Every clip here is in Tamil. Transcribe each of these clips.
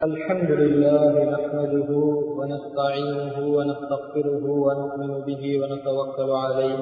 الحمد لله نحمده ونستعينه ونستغفره ونؤمن به ونتوكل عليه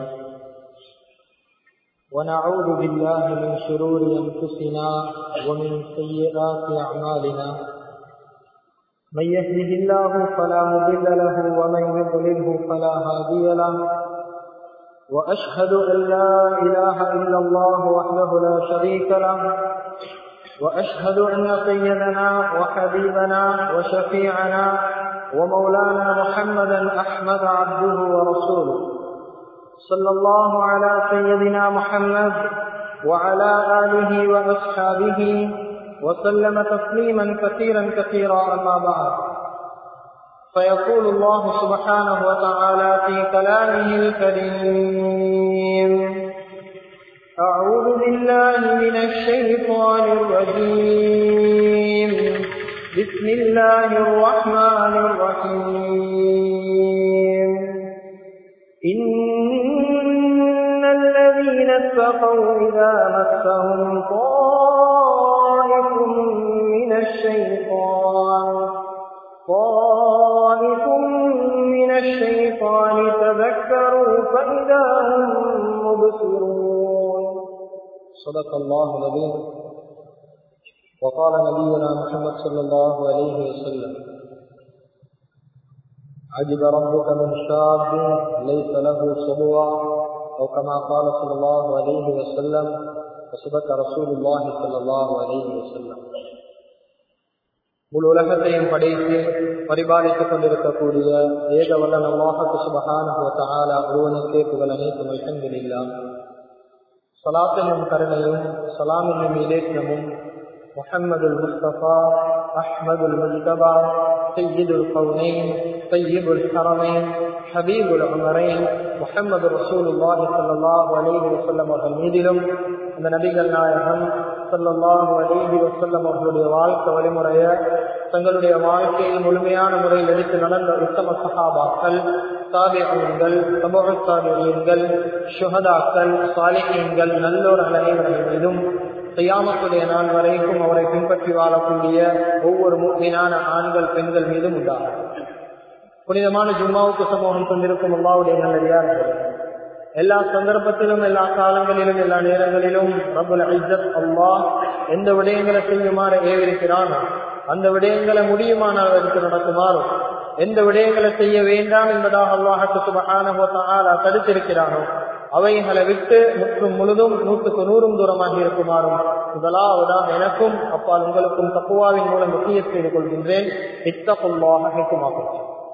ونعوذ بالله من شرور أنفسنا ومن سيئات أعمالنا من يهده الله فلا مضل له ومن يضلله فلا هادي له وأشهد أن لا إله إلا الله وحده لا شريك له وأشهد أن سيدنا وحبيبنا وشفيعنا ومولانا محمدا أحمد عبده ورسوله صلى الله على سيدنا محمد وعلى آله وأصحابه وسلم تسليما كثيرا كثيرا أما بعد فيقول الله سبحانه وتعالى في كلامه الكريم أعوذ بالله من الشيطان الرجيم بسم الله الرحمن الرحيم إن الذين اتقوا إذا مسهم طائف من الشيطان طائف من الشيطان تذكروا فإذا هم مبصرون صدق الله العظيم وقال نبينا محمد صلى الله عليه وسلم عجب ربك من شاب ليس له صبوة أو كما قال صلى الله عليه وسلم وصدق رسول الله صلى الله عليه وسلم முழு உலகத்தையும் படைத்து பரிபாலித்துக் கொண்டிருக்கக்கூடிய ஏக வல்லன் அல்லாஹத்து சுபஹான ஒருவனுக்கே புகழ் அனைத்தும் அல்ஹம்துலில்லாஹ் சலாத்தினும் கருணையும் சலாமினும் இலேக்கமும் محمد المصطفى أحمد المجتبى سيد القونين طيب الحرمين حبيب العمرين محمد رسول الله صلى الله عليه وسلم அவர்கள் மீதிலும் அந்த நபிகள் நாயகம் சல்லாஹூ அலிஹி வசல்லம் அவர்களுடைய வாழ்க்கை வழிமுறைய தங்களுடைய வாழ்க்கையில் முழுமையான முறையில் எடுத்து நடந்த உத்தம சகாபாக்கள் சாபியங்கள் சமூக சாபியங்கள் சுகதாக்கள் சாலிகங்கள் நல்லோர் அனைவர்கள் மீதும் செய்யாமத்துடைய நாள் வரைக்கும் அவரை பின்பற்றி வாழக்கூடிய ஒவ்வொரு மீனான ஆண்கள் பெண்கள் மீதும் உண்டாகும் புனிதமான ஜும்மாவுக்கு சமூகம் தந்திருக்கும் அல்லாவுடைய நல்லடியார்கள் எல்லா சந்தர்ப்பத்திலும் எல்லா காலங்களிலும் எல்லா நேரங்களிலும் ரபுல் ஐசத் அல்லா எந்த விடயங்களை செய்யுமாறு ஏவிருக்கிறானோ அந்த விடயங்களை முடியுமான அளவிற்கு நடக்குமாறும் எந்த விடயங்களை செய்ய வேண்டாம் என்பதாக அல்லாஹத்து சுபகான தடுத்திருக்கிறானோ அவைகளை விட்டு முற்றும் முழுதும் நூற்றுக்கு நூறும் தூரமாக இருக்குமாறும் முதலாவதாக எனக்கும் அப்பால் உங்களுக்கும் தப்புவாவின் மூலம் முக்கிய செய்து கொள்கின்றேன் இத்தப்புல்லாக ஹெக்குமாக்கும்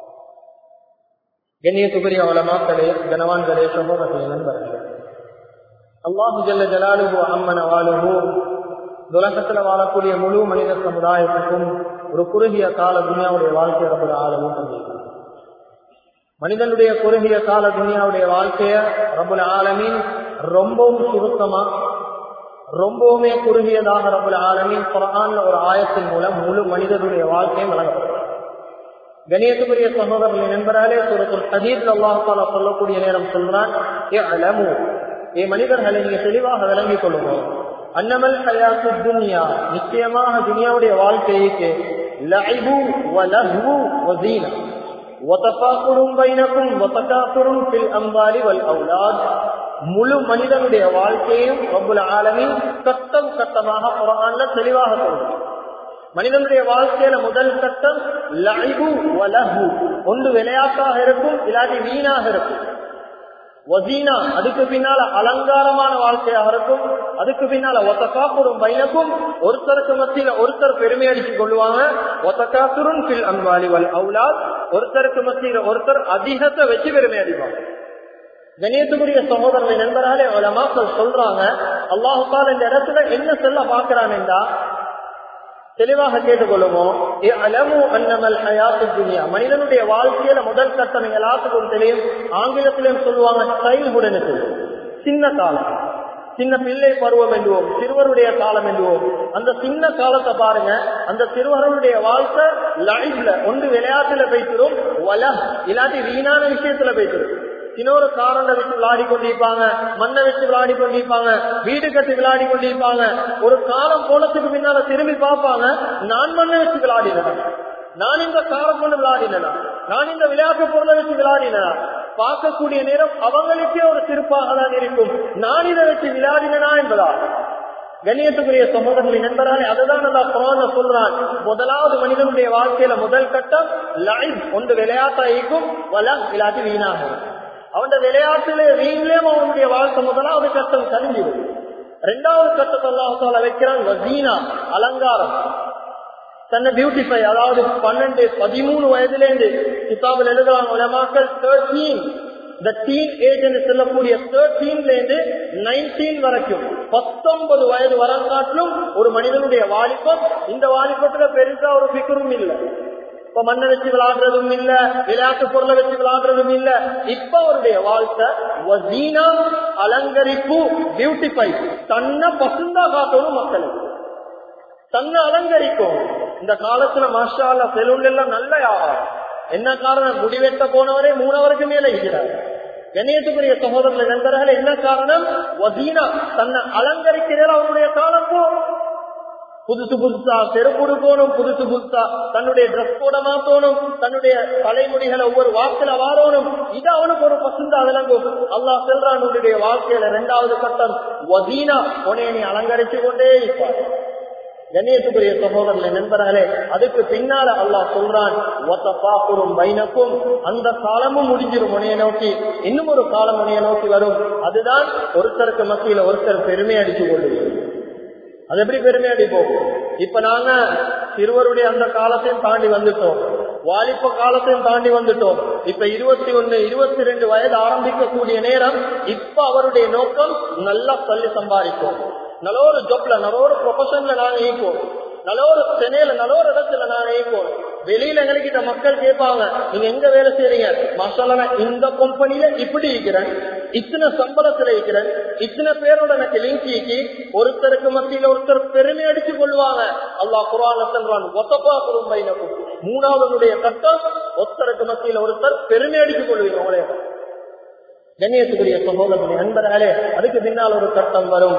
கண்ணியத்துக்குரிய அவலமாக்களே கனவான்களே சகோதரர்களே நண்பர்களே அல்லாஹு ஜல்ல ஜலாலுகு அம்மன வாழுகு உலகத்துல வாழக்கூடிய முழு மனித சமுதாயத்துக்கும் ஒரு குறுகிய கால துணியாவுடைய வாழ்க்கை ரொம்ப ஆழமும் பண்ணியிருக்கிறார் மனிதனுடைய குறுகிய கால துணியாவுடைய வாழ்க்கைய ரபுல் ஆலமின் ரொம்பவும் சுருக்கமா ரொம்பவுமே குறுகியதாக ரபுல் ஆலமின் குரான்ல ஒரு ஆயத்தின் மூலம் முழு மனிதனுடைய வாழ்க்கையும் வழங்கப்படுகிறது கணியத்துக்குரிய சகோதரர்கள் நண்பராலே சுரத்துல் ஹதீத் அல்லாஹால சொல்லக்கூடிய நேரம் சொல்றான் ஏ அலமு ஏ மனிதர்களை நீங்க தெளிவாக விளங்கிக் கொள்ளுவோம் அன்னமல் ஹயாத்து துன்யா நிச்சயமாக துனியாவுடைய வாழ்க்கைக்கு லஹு வலஹு வசீனா وتفاخر بينكم وتكاثر في الاموال والاولاد முழு மனிதனுடைய வாழ்க்கையும் ரப்புல் ஆலமின் கட்டம் கட்டமாக குரான்ல தெளிவாக சொல்றான் மனிதனுடைய வாழ்க்கையில முதல் கட்டம் லஹு வலஹு ஒன்று விளையாட்டாக இருக்கும் இல்லாட்டி வீணாக இருக்கும் வசீனா அதுக்கு பின்னால அலங்காரமான வாழ்க்கையாக இருக்கும் அதுக்கு பின்னால ஒத்தக்காப்புறும் பைனக்கும் ஒருத்தருக்கு மத்தியில ஒருத்தர் பெருமை அடித்துக் கொள்வாங்க ஒத்தக்காத்துரும் பில் அன்பாலிவல் அவுலாத் ஒருத்தருக்கு மத்தியில ஒருத்தர் அதிகத்தை வச்சு பெருமை அடிப்பாங்க கணியத்துக்குரிய சகோதரனை நண்பராலே மக்கள் சொல்றாங்க அல்லாஹால் இந்த இடத்துல என்ன செல்ல பாக்குறான் என்றா தெளிவாக கேட்டுக்கொள்ளுவோம் மனிதனுடைய வாழ்க்கையில முதல் கட்டம் எல்லாத்துக்கும் தெரியும் ஆங்கிலத்திலும் சொல்லுவாங்க சைல்டுடனுக்கு சின்ன காலம் சின்ன பிள்ளை பருவம் என்றுவோம் சிறுவருடைய காலம் என்றுவோம் அந்த சின்ன காலத்தை பாருங்க அந்த சிறுவர்களுடைய வாழ்க்கை லைஃப்ல ஒன்று விளையாட்டுல போய்த்திரும் வலம் இல்லாட்டி வீணான விஷயத்துல போய்த்திரும் இன்னொரு காரண்டை வச்சு விளையாடி கொண்டிருப்பாங்க மண்ணை வச்சு விளையாடி கொண்டிருப்பாங்க வீடு கட்டி விளையாடி கொண்டிருப்பாங்க ஒரு காலம் போனதுக்கு பின்னால திரும்பி பார்ப்பாங்க நான் மண்ணை வச்சு விளையாடினேன் நான் இந்த காரம் கொண்டு விளையாடினா நான் இந்த விளையாட்டு பொருளை வச்சு விளையாடினா பார்க்கக்கூடிய நேரம் அவங்களுக்கே ஒரு சிறப்பாக தான் இருக்கும் நான் இதை வச்சு விளையாடினா என்பதா கண்ணியத்துக்குரிய சகோதரர்களை நண்பராலே அதுதான் நான் குரான சொல்றான் முதலாவது மனிதனுடைய வாழ்க்கையில முதல் கட்டம் லைஃப் ஒன்று விளையாட்டா இருக்கும் வல விளையாட்டு வீணாகும் அவன் விளையாட்டுல வீண்லயும் அவனுடைய வாழ்க்கை முதலாவது கட்டம் கழிஞ்சிடும் ரெண்டாவது கட்டத்தை அல்லாஹால வைக்கிறான் வசீனா அலங்காரம் தன்னை பியூட்டிஃபை அதாவது பன்னெண்டு பதிமூணு வயதுல இருந்து கிதாபில் எழுதுறாங்க உலமாக்கள் தேர்ட்டீன் இந்த டீன் ஏஜ் என்று சொல்லக்கூடிய தேர்ட்டீன்ல இருந்து நைன்டீன் வரைக்கும் பத்தொன்பது வயது வரங்காட்டிலும் ஒரு மனிதனுடைய வாலிபம் இந்த வாலிபத்துல பெருசா ஒரு பிக்கரும் இல்லை இப்ப மண்ணை வச்சு விளையாடுறதும் இல்ல விளையாட்டு பொருளை வச்சு விளையாடுறதும் இல்ல இப்ப அவருடைய வாழ்க்கை வசீனா அலங்கரிப்பு பியூட்டிஃபை தன்னை பசுந்தா காட்டணும் மக்களுக்கு தன்னை அலங்கரிக்கும் இந்த காலத்துல மாஷால செலூன் எல்லாம் நல்ல வியாபாரம் என்ன காரணம் முடிவெட்ட போனவரே மூணவருக்கு மேல இருக்கிறார் கணேசத்துக்குரிய சகோதரர்கள் நண்பர்கள் என்ன காரணம் வசீனா தன்னை அலங்கரிக்கிறார் அவருடைய காலம் போ புதுசு புதுசா செருப்பு கொடுக்கணும் புதுசு புதுசா தன்னுடைய ட்ரெஸ் போட மாத்தணும் தன்னுடைய தலைமுடிகளை ஒவ்வொரு வாக்கில வாரணும் இது அவனுக்கு ஒரு பசுந்தா விளங்கும் அல்லாஹ் செல்றான் உன்னுடைய வாழ்க்கையில இரண்டாவது கட்டம் வசீனா உனைய நீ அலங்கரிச்சு கொண்டே இருப்பார் கண்ணியத்துக்குரிய சகோதரர்களை நண்பர்களே அதுக்கு பின்னால அல்லாஹ் சொல்றான் பைனக்கும் அந்த காலமும் முடிஞ்சிடும் முனைய நோக்கி இன்னும் ஒரு காலம் முனைய நோக்கி வரும் அதுதான் ஒருத்தருக்கு மத்தியில ஒருத்தர் பெருமை அடிச்சு கொள்ளுது அது எப்படி பெருமை அடிப்போம் இப்ப நாங்க சிறுவருடைய அந்த காலத்தையும் தாண்டி வந்துட்டோம் வாலிப்ப காலத்தையும் தாண்டி வந்துட்டோம் இப்ப இருபத்தி ஒன்னு இருபத்தி ரெண்டு வயது ஆரம்பிக்கக்கூடிய நேரம் இப்ப அவருடைய நோக்கம் நல்லா தள்ளி சம்பாதிக்கும் நல்ல ஒரு ஜப்ல நல்ல ஒரு ப்ரொஃபஷன்ல நாங்க ஈக்குவோம் நல்ல ஒரு சென்னையில நல்ல ஒரு இடத்துல நாங்க ஈக்குவோம் வெளியில எங்ககிட்ட மக்கள் கேட்பாங்க நீங்க எங்க வேலை செய்றீங்க மசாலா இந்த கம்பெனில இப்படி இருக்கிறேன் இத்தனை சம்பளத்துல இருக்கிறேன் இத்தனை பேரோட எனக்கு லிங்க் ஈக்கி ஒருத்தருக்கு மத்தியில ஒருத்தர் பெருமை அடிச்சு கொள்வாங்க அல்லா குரான் சொல்றான் ஒத்தப்பா குறும்பைனக்கும் மூணாவதுடைய கட்டம் ஒருத்தருக்கு மத்தியில ஒருத்தர் பெருமை அடிச்சு கொள்வீங்க உங்களே கண்ணியத்துக்குரிய சகோதரனை நண்பர்களே அதுக்கு பின்னால் ஒரு கட்டம் வரும்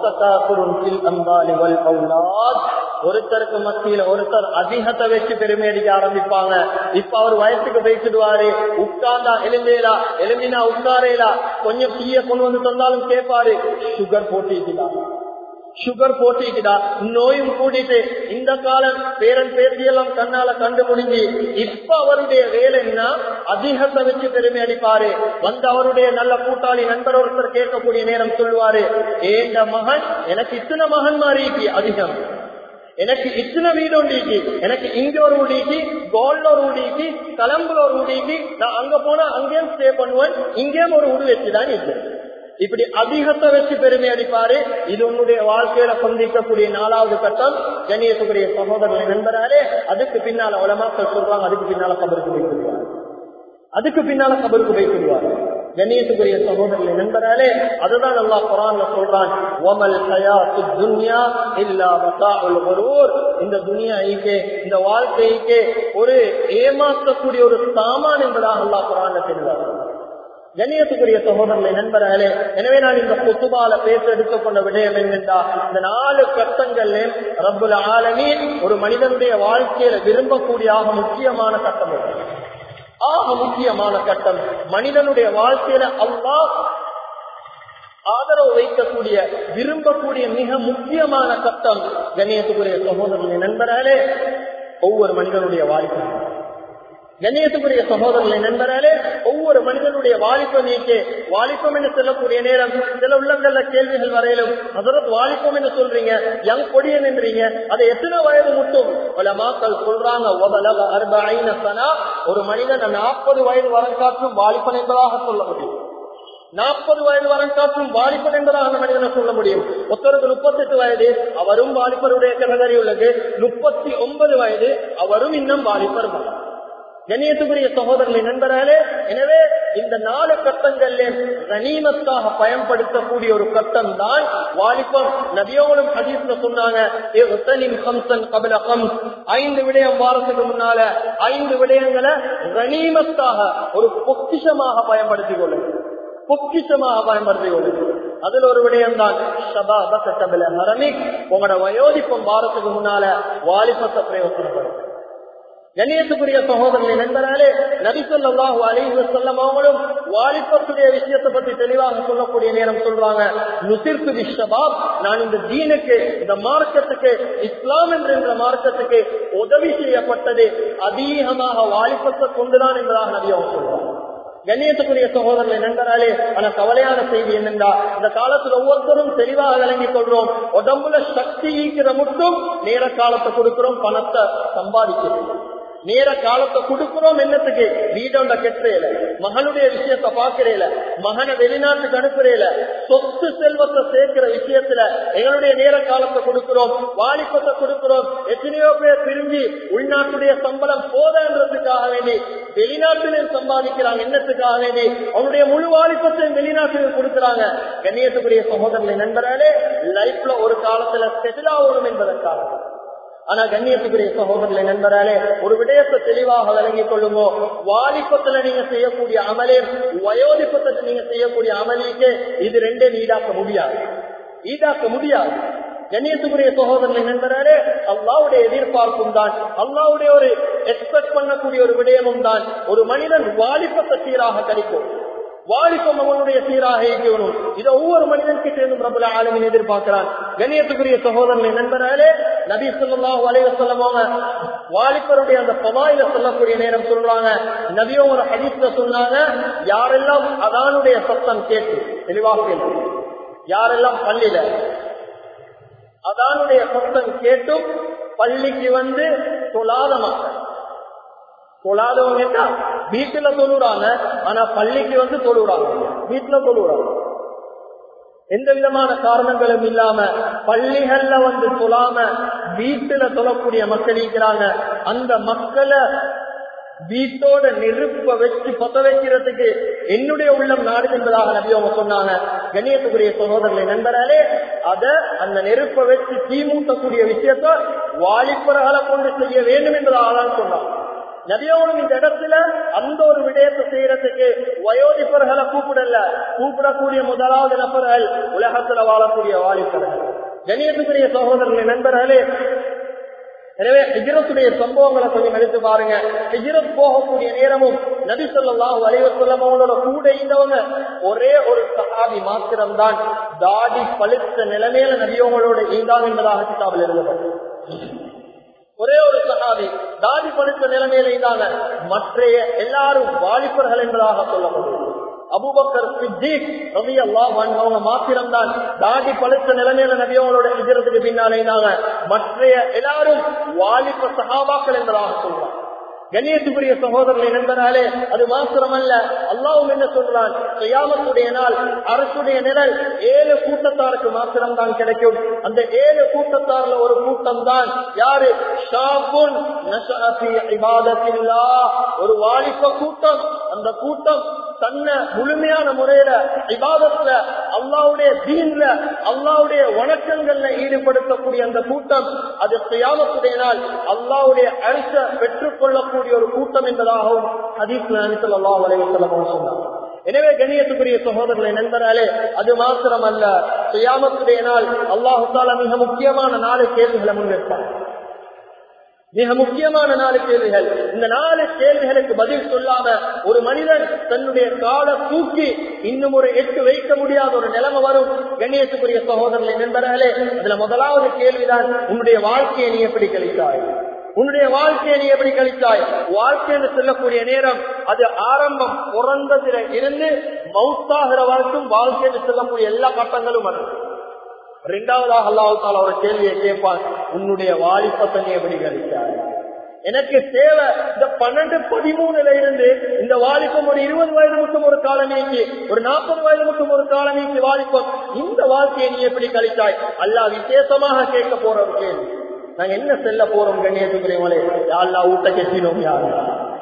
ஒருத்தருக்கு மத்தியில ஒருத்தர் அதிகத்தை வச்சு பெருமை அடிக்க ஆரம்பிப்பாங்க இப்ப அவர் வயசுக்கு பேசிடுவாரு உட்கார்ந்தா எலும்பேலா எலும்பினா உட்காரேலா கொஞ்சம் டீய கொண்டு வந்து தந்தாலும் கேட்பாரு சுகர் போட்டிக்கலாம் சுகர் போட்டிக்குதா நோயும் கூட்டிட்டு இந்த காலம் பேரன் பேத்தியெல்லாம் கண்ணால கண்டு முடிஞ்சு இப்ப அவருடைய வேலை என்ன அதிகத்தை வச்சு பெருமை அடிப்பாரு வந்து அவருடைய நல்ல கூட்டாளி நண்பர் ஒருத்தர் கேட்கக்கூடிய நேரம் சொல்லுவாரு ஏண்ட மகன் எனக்கு இத்தனை மகன் மாறி அதிகம் எனக்கு இத்தனை வீடு உண்டிக்கு எனக்கு இங்க ஒரு உடிக்கு கோல்ல ஒரு உடிக்கு கலம்புல ஒரு உடிக்கு நான் அங்க போனா அங்கேயும் ஸ்டே பண்ணுவேன் இங்கேயும் ஒரு உடு வச்சுதான் இருக்கிறேன் இப்படி அதிகத்தை வச்சு பெருமை அடிப்பாரு இது உன்னுடைய வாழ்க்கையில சந்திக்கக்கூடிய நாலாவது கட்டம் கண்ணியத்துக்குரிய சகோதரர்களை நண்பராலே அதுக்கு பின்னால உலமாக்கள் சொல்றாங்க அதுக்கு பின்னால கபருக்கு போய் கொள்வார் அதுக்கு பின்னால கபருக்கு போய் கொள்வார் கண்ணியத்துக்குரிய சகோதரர்களை நண்பராலே அதுதான் நல்லா குரான்ல சொல்றான் ஓமல் ஹயாத்து துன்யா இல்லா மசாஉல் குரூர் இந்த துனியா ஈக்கே இந்த வாழ்க்கைக்கே ஒரு ஏமாற்றக்கூடிய ஒரு சாமான் என்பதாக அல்லாஹ் குரான்ல தெரிவார் கண்ணியத்துக்குரிய சகோதரர்களை நண்பர்களே எனவே நான் இந்த பொத்துபால பேச எடுத்துக்கொண்ட விடயம் என்னென்றா இந்த நாலு கட்டங்கள்ல ரப்புல ஆலமீன் ஒரு மனிதனுடைய வாழ்க்கையில விரும்பக்கூடிய ஆக முக்கியமான கட்டம் ஆக முக்கியமான கட்டம் மனிதனுடைய வாழ்க்கையில அல்லாஹ் ஆதரவு வைக்கக்கூடிய விரும்பக்கூடிய மிக முக்கியமான கட்டம் கண்ணியத்துக்குரிய சகோதரர்களை நண்பர்களே ஒவ்வொரு மனிதனுடைய வாழ்க்கை கண்ணியத்துக்குரிய சகோதரர்களை நண்பராலே ஒவ்வொரு மனிதனுடைய வாலிப்பம் நீக்கே வாலிப்பம் என்று சொல்லக்கூடிய நேரம் சில உள்ளங்கள்ல கேள்விகள் வரையிலும் அதற்கு வாலிப்பம் என்று சொல்றீங்க யங் கொடியன் என்றீங்க அதை எத்தனை வயது முட்டும் பல மாக்கள் சொல்றாங்க ஒரு மனிதன் நாற்பது வயது வரம் காற்றும் வாலிப்பன் என்பதாக சொல்ல முடியும் நாற்பது வயது வரம் காற்றும் வாலிபன் என்பதாக அந்த மனிதனை சொல்ல முடியும் ஒருத்தருக்கு முப்பத்தி எட்டு வயது அவரும் வாலிபருடைய கனகரி உள்ளது முப்பத்தி ஒன்பது வயது அவரும் இன்னும் வாலிபர் கண்ணியத்துக்குரிய சகோதரர்களை நண்பர்களே எனவே இந்த நாலு கட்டங்களிலே கனிமத்தாக பயன்படுத்தக்கூடிய ஒரு கட்டம் தான் வாலிபம் நபியோடும் ஹதீஸ்ல சொன்னாங்க ஐந்து விடயம் வாரத்துக்கு முன்னால ஐந்து விடயங்களை கனிமத்தாக ஒரு பொக்கிஷமாக பயன்படுத்திக் கொள்ளுங்க பொக்கிஷமாக பயன்படுத்திக் கொள்ளுங்க அதுல ஒரு விடயம் தான் உங்களோட வயோதிப்பம் வாரத்துக்கு முன்னால வாலிபத்தை பிரயோசனப்படும் கண்ணியத்துக்குரிய சகோதரனை நண்பராலே நபிசல்லாஹு அலிஹு செல்லம் அவங்களும் வாலிபத்துடைய விஷயத்தை பத்தி தெளிவாக சொல்லக்கூடிய நேரம் சொல்றாங்க நுசிர்த்து விஸ்வபாப் நான் இந்த தீனுக்கு இந்த மார்க்கத்துக்கு இஸ்லாம் என்ற மார்க்கத்துக்கு உதவி செய்யப்பட்டது அதிகமாக வாலிபத்தை கொண்டுதான் என்பதாக நபி அவங்க சொல்றாங்க கண்ணியத்துக்குரிய சகோதரர்களை நண்பராலே ஆனா கவலையான செய்தி என்னென்றா இந்த காலத்துல ஒவ்வொருத்தரும் தெளிவாக விளங்கிக் கொள்றோம் உடம்புல சக்தி ஈக்கிற மட்டும் நேர காலத்தை கொடுக்கிறோம் பணத்தை சம்பாதிக்கிறோம் நேர காலத்தை கொடுக்கிறோம் என்னத்துக்கு வீடோண்ட கெட்டுறையில மகனுடைய விஷயத்த பாக்குறேல மகனை வெளிநாட்டுக்கு அனுப்புறேல சொத்து செல்வத்தை சேர்க்கிற விஷயத்துல எங்களுடைய நேர காலத்தை கொடுக்கிறோம் வாலிபத்தை கொடுக்கிறோம் எத்தனையோ பேர் திரும்பி உள்நாட்டுடைய சம்பளம் போதன்றதுக்காக வேண்டி வெளிநாட்டிலும் சம்பாதிக்கிறாங்க என்னத்துக்காக வேண்டி அவனுடைய முழு வாலிபத்தையும் வெளிநாட்டில் கொடுக்கிறாங்க கண்ணியத்துக்குரிய சகோதரர்களை நண்பர்களே லைஃப்ல ஒரு காலத்துல செட்டில் ஆகணும் என்பதற்காக ஆனா கண்ணியத்துக்குரிய சகோதரர்களை நண்பராலே ஒரு விடயத்தை தெளிவாக விளங்கிக் கொள்ளுங்க வாலிபத்துல நீங்க செய்யக்கூடிய அமலே வயோதிப்பத்தை நீங்க செய்யக்கூடிய அமலிக்கு இது ரெண்டே ஈடாக்க முடியாது ஈடாக்க முடியாது கண்ணியத்துக்குரிய சகோதரனை நண்பரே அல்லாவுடைய எதிர்பார்ப்பும் தான் அல்லாவுடைய ஒரு எக்ஸ்பெக்ட் பண்ணக்கூடிய ஒரு விடயமும் தான் ஒரு மனிதன் வாலிபத்தை சீராக கிடைக்கும் வாலிபம் அவனுடைய சீராக இயக்கணும் இதை ஒவ்வொரு மனிதன் கிட்ட இருந்தும் பிரபல ஆளுமின் எதிர்பார்க்கிறான் கண்ணியத்துக்குரிய சகோதரனை நண்பராலே நபி சொல்லாஹ் வலைவ சொல்லவாங்க வாலிபருடைய அந்த பவாயில சொல்லக்கூடிய நேரம் சொல்றாங்க நபியோ ஒரு ஹதீஸ்ல சொன்னாங்க யாரெல்லாம் அதானுடைய சத்தம் கேட்டு தெளிவாக கேட்டு யாரெல்லாம் பள்ளியில அதானுடைய சத்தம் கேட்டும் பள்ளிக்கு வந்து தொழாத மக்கள் தொழாதவங்க வீட்டுல தொழுறாங்க ஆனா பள்ளிக்கு வந்து தொழுறாங்க வீட்டுல தொழுறாங்க எந்த விதமான காரணங்களும் இல்லாம பள்ளிகள்ல வந்து தொழாம வீட்டுல தொழக்கூடிய மக்கள் இருக்கிறாங்க அந்த மக்களை வீட்டோட நெருப்ப வச்சு பத்த வைக்கிறதுக்கு என்னுடைய உள்ளம் நாடு என்பதாக நபி அவங்க சொன்னாங்க கண்ணியத்துக்குரிய சகோதரர்களை நண்பராலே அத அந்த நெருப்ப வச்சு தீ மூட்டக்கூடிய விஷயத்த வாலிபர்களை கொண்டு செய்ய வேண்டும் என்பதாக தான் சொன்னாங்க நபியோடும் இந்த இடத்துல அந்த ஒரு விடயத்தை செய்யறதுக்கு வயோதிப்பர்களை கூப்பிடல கூப்பிடக்கூடிய முதலாவது நபர்கள் உலகத்துல வாழக்கூடிய வாலிபர்கள் கணியத்துக்குரிய சகோதரர்களை நண்பர்களே எனவே ஹிஜரத்துடைய சம்பவங்களை கொஞ்சம் எடுத்து பாருங்க ஹிஜரத் போகக்கூடிய நேரமும் நபி சொல்லாஹ் வலைவசல்லம் அவங்களோட கூட இருந்தவங்க ஒரே ஒரு சகாபி மாத்திரம்தான் தாடி பழுத்த நிலைமையில நபியவங்களோட இருந்தாங்க என்பதாக கிதாபில் எழுதப்பட்டது ஒரே ஒரு சகாபி தாடி படுத்த நிலைமையில இருந்தாங்க மற்றைய எல்லாரும் வாலிபர்கள் என்பதாக சொல்லப்படுது அபுபக்கர் சித்திக் ரவி அல்லா அவங்க மாத்திரம்தான் தாடி பழுத்த நிலைமையில நபியவங்களோட எதிரத்துக்கு பின்னாலே இருந்தாங்க மற்றைய எல்லாரும் வாலிப சகாபாக்கள் என்பதாக சொல்றாங்க கண்ணியத்துக்குரிய சகோதரர்களை நண்பராலே அது மாத்திரமல்ல அல்லாவும் என்ன சொல்றான் செய்யாமத்துடைய நாள் அரசுடைய நிழல் ஏழு கூட்டத்தாருக்கு மாத்திரம் தான் கிடைக்கும் அந்த ஏழு கூட்டத்தார்ல ஒரு கூட்டம் தான் யாரு ஒரு வாலிப கூட்டம் அந்த கூட்டம் தன்னை முழுமையான முறையில விவாதத்துல அல்லாவுடைய தீன்ல அல்லாவுடைய வணக்கங்கள்ல ஈடுபடுத்தக்கூடிய அந்த கூட்டம் அது செய்யாமத்துடைய நாள் அல்லாவுடைய அரிச பெற்றுக் கொள்ளக்கூடிய ஒரு கூட்டம் என்பதாகவும் ஹதீஸ் அனிசல் அல்லா வலைவசல்லமும் சொன்னார் எனவே கண்ணியத்துக்குரிய சகோதரர்களை நண்பராலே அது மாத்திரம் அல்ல செய்யாமத்துடைய நாள் அல்லாஹு தாலா மிக முக்கியமான நாலு கேள்விகளை முன்வைப்பார் மிக முக்கியமான நாலு கேள்விகள் இந்த நாலு கேள்விகளுக்கு பதில் சொல்லாம ஒரு மனிதன் தன்னுடைய கால தூக்கி இன்னும் ஒரு எட்டு வைக்க முடியாத ஒரு நிலைமை வரும் கண்ணியத்துக்குரிய சகோதரர்களை நண்பர்களே இதுல முதலாவது கேள்விதான் உன்னுடைய வாழ்க்கையை நீ எப்படி கழித்தாய் உன்னுடைய வாழ்க்கையை நீ எப்படி கழித்தாய் வாழ்க்கை என்று சொல்லக்கூடிய நேரம் அது ஆரம்பம் பிறந்ததுல இருந்து மவுத்தாகிற வரைக்கும் வாழ்க்கை என்று சொல்லக்கூடிய எல்லா கட்டங்களும் வரும் இரண்டாவதாக அல்லாஹால ஒரு கேள்வியை கேட்பான் உன்னுடைய வாலிபத்தை நீ எப்படி கழித்தாய் எனக்கு தேவை இந்த பன்னெண்டு பதிமூணுல இருந்து இந்த வாலிபம் ஒரு இருபது வயது மட்டும் ஒரு காலமேக்கு ஒரு நாற்பது வயது மட்டும் ஒரு காலமேக்கு வாலிபம் இந்த வாழ்க்கையை நீ எப்படி கழித்தாய் அல்லா விசேஷமாக கேட்க போற ஒரு கேள்வி நாங்க என்ன செல்ல போறோம் கண்ணியத்துக்குரியவங்களே யாழ்லா ஊட்ட கெட்டினோம் யாரு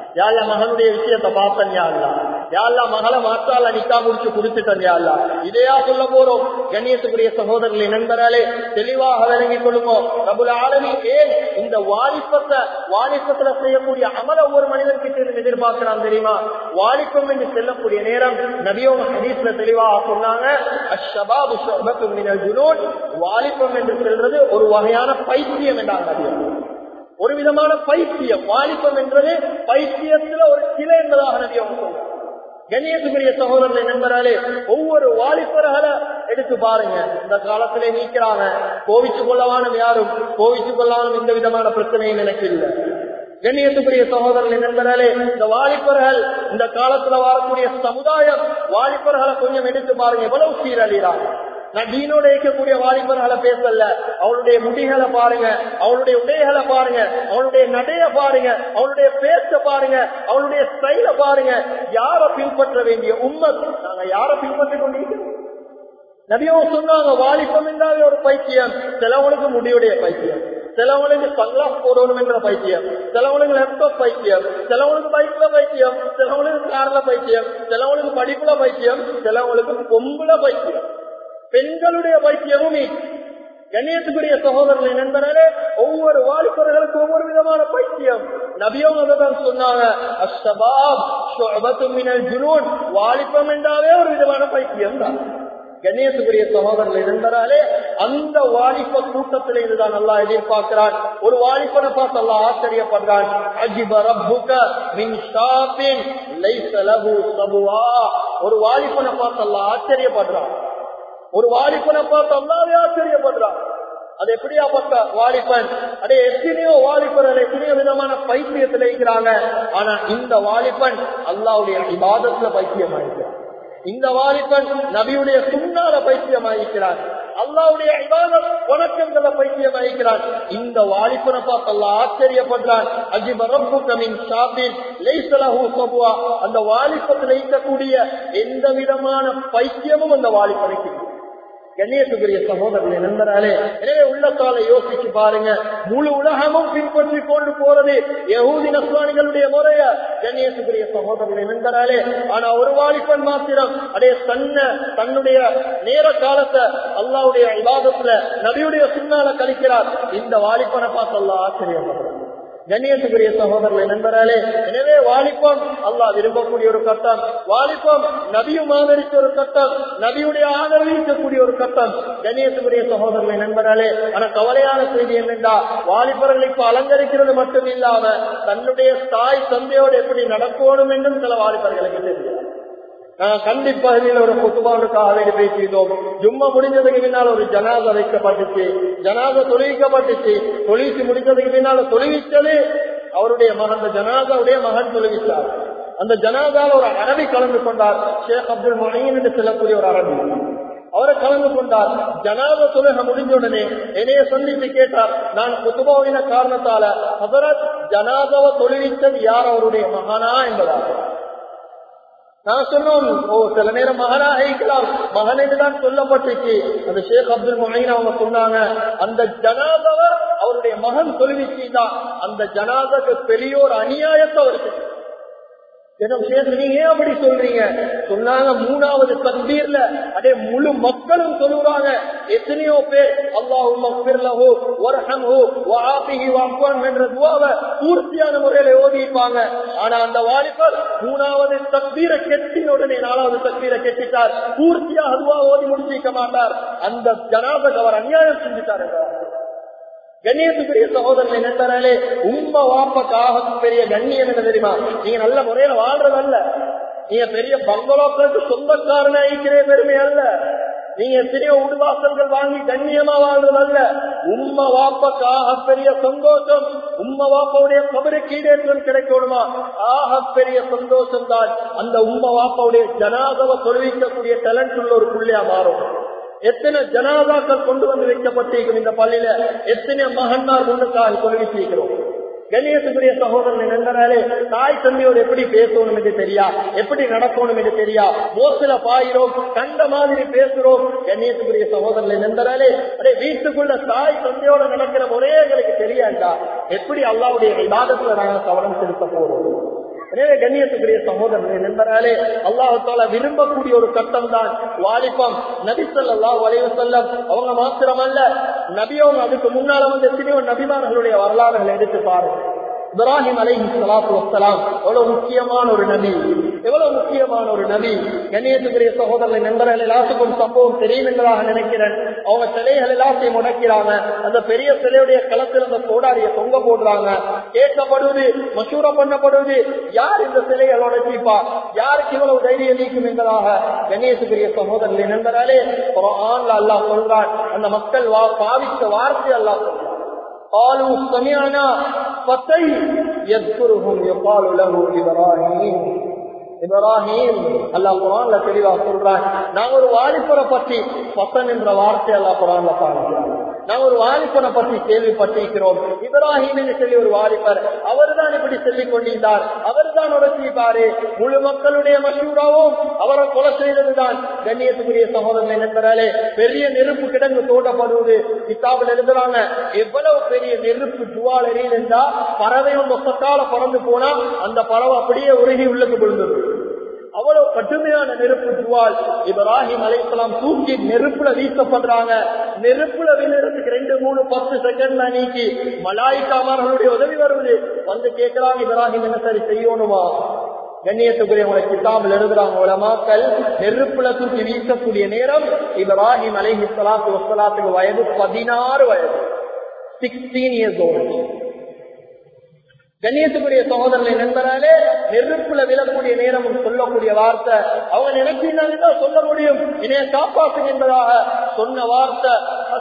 யாழ்ல மகனுடைய விஷயத்தை பார்த்தன் யாழ்லா யாழ்லா மகளை மாற்றால நிக்கா முடிச்சு கொடுத்துட்டேன் யாழ்லா இதையா சொல்ல போறோம் கண்ணியத்துக்குரிய சகோதரர்களை நண்பராலே தெளிவாக விளங்கிக் கொள்ளுவோம் பிரபுல ஆளுமை ஏன் இந்த வாலிப்பத்தை வாலிப்பத்துல செய்யக்கூடிய அமல ஒவ்வொரு மனிதர்கிட்ட இருந்து எதிர்பார்க்கிறான் தெரியுமா வாலிப்பம் என்று செல்லக்கூடிய நேரம் நபியோக ஹதீஸ்ல தெளிவாக சொன்னாங்க அஷ்ஷபாபு ஷுஅபத்தும் மினல் ஜுனூன் வாலிப்பம் என்று சொல்றது ஒரு வகையான பைத்தியம் என்றாங்க நபியோக ஒரு விதமான பைத்தியம் வாலிபம் என்றது பைத்தியத்துல ஒரு கிளை என்பதாக நபி அவங்க சொல்றாங்க கண்ணியத்துக்குரிய சகோதரர்களை நண்பராலே ஒவ்வொரு வாலிபர்களை எடுத்து பாருங்க இந்த காலத்திலே நீக்கிறாங்க கோவிச்சு கொள்ளவானும் யாரும் கோவிச்சு கொள்ளாலும் எந்த விதமான பிரச்சனையும் எனக்கு இல்லை கண்ணியத்துக்குரிய சகோதரர்களை நண்பராலே இந்த வாலிபர்கள் இந்த காலத்துல வரக்கூடிய சமுதாயம் வாலிபர்களை கொஞ்சம் எடுத்து பாருங்க எவ்வளவு சீரழிறாங்க நான் டீனோட இருக்கக்கூடிய வாலிபர்களை பேசல அவளுடைய முடிகளை பாருங்க அவளுடைய உடைகளை பாருங்க அவளுடைய நடைய பாருங்க அவளுடைய பேச்ச பாருங்க அவளுடைய ஸ்டைல பாருங்க யார பின்பற்ற வேண்டிய உண்மை நாங்க யார பின்பற்றி கொண்டிருக்கிறோம் நபியும் சொன்னாங்க வாலிபம் என்றாலே ஒரு பைத்தியம் சிலவனுக்கு முடியுடைய பைத்தியம் சிலவனுக்கு சங்லாஸ் போடணும் என்ற பைத்தியம் சிலவனுக்கு லேப்டாப் பைத்தியம் சிலவனுக்கு பைக்ல பைத்தியம் சிலவனுக்கு கார்ல பைத்தியம் சிலவனுக்கு படிப்புல பைத்தியம் சிலவனுக்கு பொம்புல பைத்தியம் பெண்களுடைய பைத்தியமும் கண்ணியத்துக்குரிய சகோதரர்களை நண்பர்களே ஒவ்வொரு வாலிபர்களுக்கும் ஒவ்வொரு விதமான பைத்தியம் நபியும் அதான் சொன்னாங்க அஷ்டபாப் ஷுஅபத்தும் மினல் ஜுனூன் வாலிபம் என்றாலே ஒரு விதமான பைத்தியம் தான் கண்ணியத்துக்குரிய சகோதரர்களை நண்பராலே அந்த வாலிப கூட்டத்திலே இதுதான் நல்லா எதிர்பார்க்கிறான் ஒரு வாலிபனை பார்த்து அல்லா ஆச்சரியப்படுறான் அஜிப ரப்புக மின் ஷாப்பின் லைஸ லஹு சபுவா ஒரு வாலிபனை பார்த்து அல்லா ஆச்சரியப்படுறான் ஒரு வாலிபனை பார்த்து அல்லாவே ஆச்சரியப்படுறான் அது எப்படியாப்பட்ட வாலிபன் அடே எத்தனையோ வாலிபர்கள் எத்தனையோ விதமான பைத்தியத்தில் இருக்கிறாங்க ஆனா இந்த வாலிபன் அல்லாவுடைய இபாதத்துல பைத்தியமாயிருக்கிறான் இந்த வாலிபன் நபியுடைய சுண்ணால பைத்தியமாயிருக்கிறான் அல்லாவுடைய இபாதத் வணக்கங்களை பைத்தியமாயிருக்கிறான் இந்த வாலிபனை பார்த்து அல்லா ஆச்சரியப்படுறான் அஜிப ரப்பு கமின் ஷாபின் லைசலஹு சபுவா அந்த வாலிபத்தில் இருக்கக்கூடிய எந்த விதமான பைத்தியமும் அந்த வாலிபனுக்கு கண்ணியத்துக்குரிய சகோதரர்களை நண்பராலே எனவே உள்ளத்தால யோசிச்சு பாருங்க முழு உலகமும் பின்பற்றி கொண்டு போறது யகூதி நஸ்வானிகளுடைய முறைய கண்ணியத்துக்குரிய சகோதரர்களை நண்பராலே ஆனா ஒரு வாலிபன் மாத்திரம் அதே தன்ன தன்னுடைய நேர காலத்தை அல்லாவுடைய விவாதத்துல நபியுடைய சுண்ணால கழிக்கிறார் இந்த வாலிபனை பார்த்து அல்லா ஆச்சரியப்படுறார் கண்ணியத்துக்குரிய சகோதரர்களை நண்பராலே எனவே வாலிபம் அல்லாஹ் விரும்பக்கூடிய ஒரு கட்டம் வாலிபம் நபியும் ஆதரித்த ஒரு கட்டம் நபியுடைய ஆதரவிக்கக்கூடிய ஒரு கட்டம் கண்ணியத்துக்குரிய சகோதரர்களை நண்பராலே ஆனா கவலையான செய்தி என்னென்றா வாலிபர்கள் இப்ப அலங்கரிக்கிறது மட்டும் இல்லாம தன்னுடைய தாய் தந்தையோடு எப்படி நடக்கணும் என்றும் சில வாலிபர்களுக்கு தெரியும் கண்டி பகுதியில் ஒரு குத்துபாவுக்காக வேண்டி பேசிட்டோம் ஜும்மா முடிஞ்சதுக்கு பின்னால் ஒரு ஜனாத வைக்கப்பட்டுச்சு ஜனாத தொழுவிக்கப்பட்டுச்சு தொழிச்சு முடிஞ்சதுக்கு பின்னால தொழுவிச்சது அவருடைய மகன் அந்த ஜனாதாவுடைய மகன் தொழுவிச்சார் அந்த ஜனாதால ஒரு அரபி கலந்து கொண்டார் ஷேக் அப்துல் மொஹீன் என்று சொல்லக்கூடிய ஒரு அரபி அவரை கலந்து கொண்டார் ஜனாத தொழுக முடிஞ்ச உடனே என்னைய சந்தித்து கேட்டார் நான் குத்துபாவின காரணத்தால ஹசரத் ஜனாதாவை தொழுவித்தது யார் அவருடைய மகனா என்பதாக நான் சொன்னோம் ஓ சில நேரம் மகனாக இருக்கலாம் மகன் என்றுதான் சொல்லப்பட்டுச்சு அந்த ஷேக் அப்துல் மொஹீன் அவங்க சொன்னாங்க அந்த ஜனாதவ அவருடைய மகன் தொழுவிச்சுதான் அந்த ஜனாதக்கு பெரிய ஒரு அநியாயத்தை அவருக்கு நீங்க ஏன் அப்படி சொல்றீங்க சொன்னாங்க மூணாவது தம்பீர்ல அதே முழு மக்களும் சொல்லுறாங்க எத்தனையோ பேர் அல்லாஹும் என்ற துவாவை பூர்த்தியான முறையில ஓதிப்பாங்க ஆனா அந்த வாலிபர் மூணாவது தக்பீரை கெட்டின உடனே நாலாவது தக்பீரை கெட்டிட்டார் பூர்த்தியாக துவா ஓதி முடிச்சிக்க மாட்டார் அந்த ஜனாதக் அவர் அநியாயம் செஞ்சுட்டார் என்றார் கண்ணியத்துக்குரிய சகோதரனை நண்பராலே உண்மை வாப்பக்காக பெரிய கண்ணியம் என்ன தெரியுமா நீங்க நல்ல முறையில வாழ்றதல்ல நீங்க பெரிய பங்களோக்களுக்கு சொந்தக்காரன ஐக்கிற பெருமை அல்ல நீங்க எத்தனையோ உடுவாசல்கள் வாங்கி கண்ணியமா வாழ்றதல்ல உண்மை வாப்பக்காக பெரிய சந்தோஷம் உண்மை வாப்பாவுடைய கபருக்கு ஈடேற்றம் கிடைக்கணுமா ஆக பெரிய சந்தோஷம் தான் அந்த உண்மை வாப்பாவுடைய ஜனாதவ தொழுவிக்கக்கூடிய டேலண்ட் உள்ள ஒரு புள்ளியா மாறும் எத்தனை ஜனாதாக்கள் கொண்டு வந்து வைக்கப்பட்டிருக்கும் இந்த பள்ளியில எத்தனை மகன்மார் முன்னுக்காக தொழுவிச்சிருக்கிறோம் கண்ணியத்துக்குரிய சகோதரன் நண்பராலே தாய் தந்தையோடு எப்படி பேசணும் என்று தெரியா எப்படி நடக்கணும் என்று தெரியா மோசில பாயிரோம் கண்ட மாதிரி பேசுறோம் கண்ணியத்துக்குரிய சகோதரன் நண்பராலே அதே வீட்டுக்குள்ள தாய் தந்தையோட நடக்கிற முறையே எங்களுக்கு தெரியாண்டா எப்படி அல்லாவுடைய விவாதத்துல நாங்கள் கவனம் செலுத்த போறோம் எனவே கண்ணியத்துக்குரிய சகோதரர்களே நண்பராலே அல்லாஹால விரும்பக்கூடிய ஒரு கட்டம் தான் வாலிபம் நபி சொல்லா வளைவு செல்லம் அவங்க மாத்திரமல்ல நபியவங்க அதுக்கு முன்னால வந்து எத்தனையோ நபிமார்களுடைய வரலாறுகளை எடுத்து பாருங்க இப்ராஹிம் அலைஹி ஸலாத்து வஸ்ஸலாம் எவ்வளவு முக்கியமான ஒரு நபி எவ்வளவு முக்கியமான ஒரு நபி கண்ணியத்துக்குரிய சகோதரர்களை நண்பர்கள் எல்லாத்துக்கும் சம்பவம் தெரியும் என்பதாக நினைக்கிறேன் அவங்க சிலைகள் எல்லாத்தையும் முடக்கிறாங்க அந்த பெரிய சிலையுடைய களத்தில் அந்த கோடாரிய தொங்க போடுறாங்க கேட்கப்படுவது மசூர பண்ணப்படுவது யார் இந்த சிலையை உடைச்சிப்பா யாருக்கு இவ்வளவு தைரியம் நீக்கும் என்பதாக கணேசுக்குரிய சகோதரர்களை நண்பராலே ஆண்ல அல்லாஹ் சொல்றான் அந்த மக்கள் வா பாவித்த வார்த்தை அல்லாஹ் சொல்றான் قالوا سمعنا فتى يذكرهم يقال له ابراهيم இப்ராஹிம் அல்லா குரான்ல தெளிவா சொல்றான் நாங்க ஒரு வாலிபரை பற்றி பசன் என்ற வார்த்தை அல்லா குரான்ல பாருங்க நாங்க ஒரு வாலிபனை பற்றி கேள்விப்பட்டிருக்கிறோம் இப்ராஹிம் என்று சொல்லி ஒரு வாலிபர் அவர் தான் இப்படி சொல்லிக் கொண்டிருந்தார் அவர் தான் உடச்சிப்பாரு முழு மக்களுடைய மசூராவும் அவரை கொலை செய்ததுதான் கண்ணியத்துக்குரிய சகோதரன் நண்பராலே பெரிய நெருப்பு கிடங்கு தோண்டப்படுவது கித்தாபில் எழுதுறாங்க எவ்வளவு பெரிய நெருப்பு ஜுவால் எரியுதுண்டா பறவையும் மொத்தத்தால பறந்து போனா அந்த பறவை அப்படியே உருகி உள்ளுக்கு விழுந்தது அவ்வளவு கடுமையான நெருப்பு ஜுவால் இப்ராஹிம் அலைசலாம் தூக்கி நெருப்புல வீசப்படுறாங்க நெருப்புல வீழறதுக்கு ரெண்டு மூணு பத்து செகண்ட்ல நீக்கி மலாய்க்காமர்களுடைய உதவி வருவது வந்து கேட்கிறாங்க இப்ராஹிம் என்ன சரி செய்யணுமா கண்ணியத்துக்குரிய உங்களை கிட்டாமல் எழுதுறாங்க உலமாக்கள் நெருப்புல தூக்கி வீசக்கூடிய நேரம் இப்ராஹிம் அலைஹி சலாத்து வசலாத்துக்கு வயது பதினாறு வயது சிக்ஸ்டீன் இயர்ஸ் ஓல்டு கண்ணியத்துக்குரிய சகோதரனை நண்பராலே நெருப்புல விழக்கூடிய நேரம் சொல்லக்கூடிய வார்த்தை அவங்க நினைச்சிருந்தாங்க சொல்ல முடியும் இணைய காப்பாற்றுங்க என்பதாக சொன்ன வார்த்தை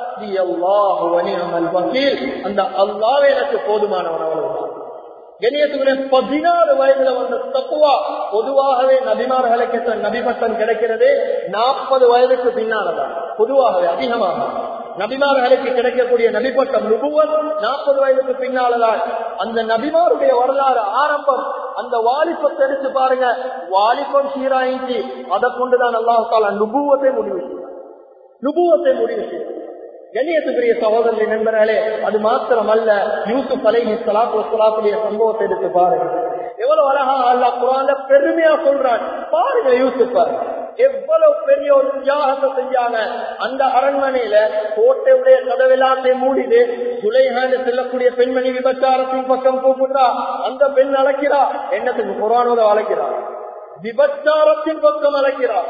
அந்த அல்லாவே எனக்கு போதுமானவன் அவ்வளவுதான் கணியத்துக்குரிய பதினாறு வயதுல வந்த தப்புவா பொதுவாகவே நபிமார்களுக்கு நபிபட்டம் கிடைக்கிறது நாற்பது வயதுக்கு பின்னாலதான் பொதுவாகவே அதிகமாக நபிமார்களுக்கு கிடைக்கக்கூடிய நபிப்பட்டம் நுபுவன் நாற்பது வயதுக்கு பின்னாலதான் அந்த நபிமாருடைய வரலாறு ஆரம்பம் அந்த வாலிபத்தை எடுத்து பாருங்க வாலிபம் சீராயிச்சு அதை கொண்டுதான் அல்லாஹால நுபுவத்தை முடிவு செய்யும் நுபுவத்தை முடிவு செய்யும் கண்ணியத்துக்குரிய சகோதரரை நண்பர்களே அது மாத்திரம் அல்ல யூசுப் அலைஹி சலாத்து வசலாத்துடைய சம்பவத்தை எடுத்து பாருங்க எவ்வளவு அழகா அல்லா குரான்ல பெருமையா சொல்றான் பாருங்க யூசுப்ப எவ்வளவு பெரிய ஒரு தியாகத்தை செஞ்சாங்க அந்த அரண்மனையில கோட்டையுடைய கதவெல்லாத்தையும் மூடிது சுலைஹான்னு செல்லக்கூடிய பெண்மணி விபச்சாரத்தின் பக்கம் கூப்பிடுறா அந்த பெண் அழைக்கிறா என்னத்துக்கு குரானோட அழைக்கிறா விபச்சாரத்தின் பக்கம் அழைக்கிறா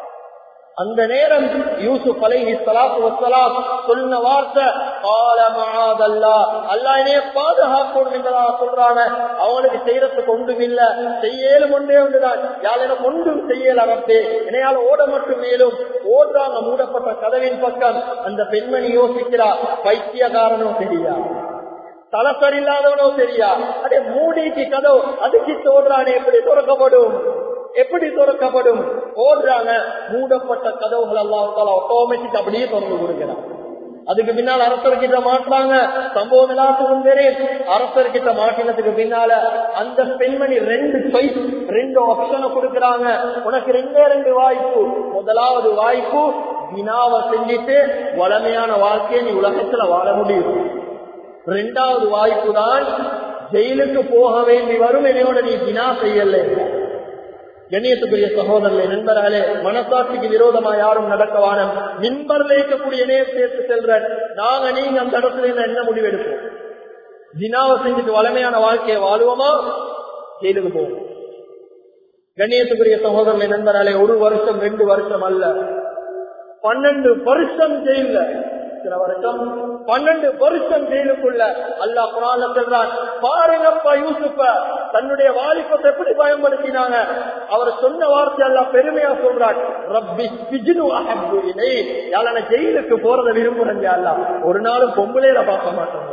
அந்த நேரம் யூசுப் அலைஹி ஸலாத்து வஸ்ஸலாம் சொன்ன வார்த்தை قال معاذ الله அல்லாஹ் என்னைய பாதுகாக்கணும் என்பதாக சொல்றாங்க அவங்களுக்கு செய்யறதுக்கு ஒன்றும் இல்ல செய்யலும் ஒன்றே ஒன்றுதான் யாழ் எனக்கு ஒன்றும் செய்யல அரசே என்னையால ஓட மட்டும் மேலும் ஓடுறாங்க மூடப்பட்ட கதவின் பக்கம் அந்த பெண்மணி யோசிக்கிறா பைத்தியகாரனோ தெரியா தலசர் இல்லாதவனோ தெரியா அதே மூடிக்கு கதவு அதுக்கு தோடுறானே எப்படி துறக்கப்படும் எப்படி துறக்கப்படும் ஓடுறாங்க மூடப்பட்ட கதவுகள் எல்லாம் ஆட்டோமேட்டிக் அப்படியே திறந்து கொடுக்கிறான் அதுக்கு பின்னால் அரசர்கிட்ட மாட்டுறாங்க சம்பவம் எல்லாத்துக்கும் தெரியும் அரசர்கிட்ட மாட்டினதுக்கு பின்னால அந்த பெண்மணி ரெண்டு சாய்ஸ் ரெண்டு ஆப்ஷனை கொடுக்கறாங்க உனக்கு ரெண்டே ரெண்டு வாய்ப்பு முதலாவது வாய்ப்பு வினாவை செஞ்சுட்டு வளமையான வாழ்க்கையை நீ உலகத்துல வாழ முடியும் ரெண்டாவது வாய்ப்பு தான் ஜெயிலுக்கு போக வேண்டி வரும் என்னையோட நீ வினா செய்யல கண்ணியத்துக்குரிய சகோதரர்களே நண்பர்களே மனசாட்சிக்கு விரோதமா யாரும் நடக்கவான மின்பர்ல இருக்கக்கூடிய நேர் சேர்த்து செல்ற நாங்க நீங்க அந்த இடத்துல இருந்து என்ன முடிவு எடுப்போம் தினாவை செஞ்சுட்டு வளமையான வாழ்க்கையை வாழுவோமா ஜெயிலுக்கு போவோம் கண்ணியத்துக்குரிய சகோதரர்களே நண்பர்களே ஒரு வருஷம் ரெண்டு வருஷம் அல்ல பன்னெண்டு வருஷம் ஜெயில சில வருஷம் பன்னெண்டு வருஷம் ஜெயிலுக்குள்ள அல்லா குரான் சொல்றான் பாருங்கப்பா யூசுப்ப தன்னுடைய வாலிபத்தை எப்படி பயன்படுத்தினாங்க அவர் சொன்ன வார்த்தை எல்லாம் பெருமையா சொல்றான் ரப்பி சிஜினு அஹப்பு இலை யாழன ஜெயிலுக்கு போறதை விரும்புறேன் அல்லா ஒரு நாளும் பொம்பளையில பார்க்க மாட்டேங்க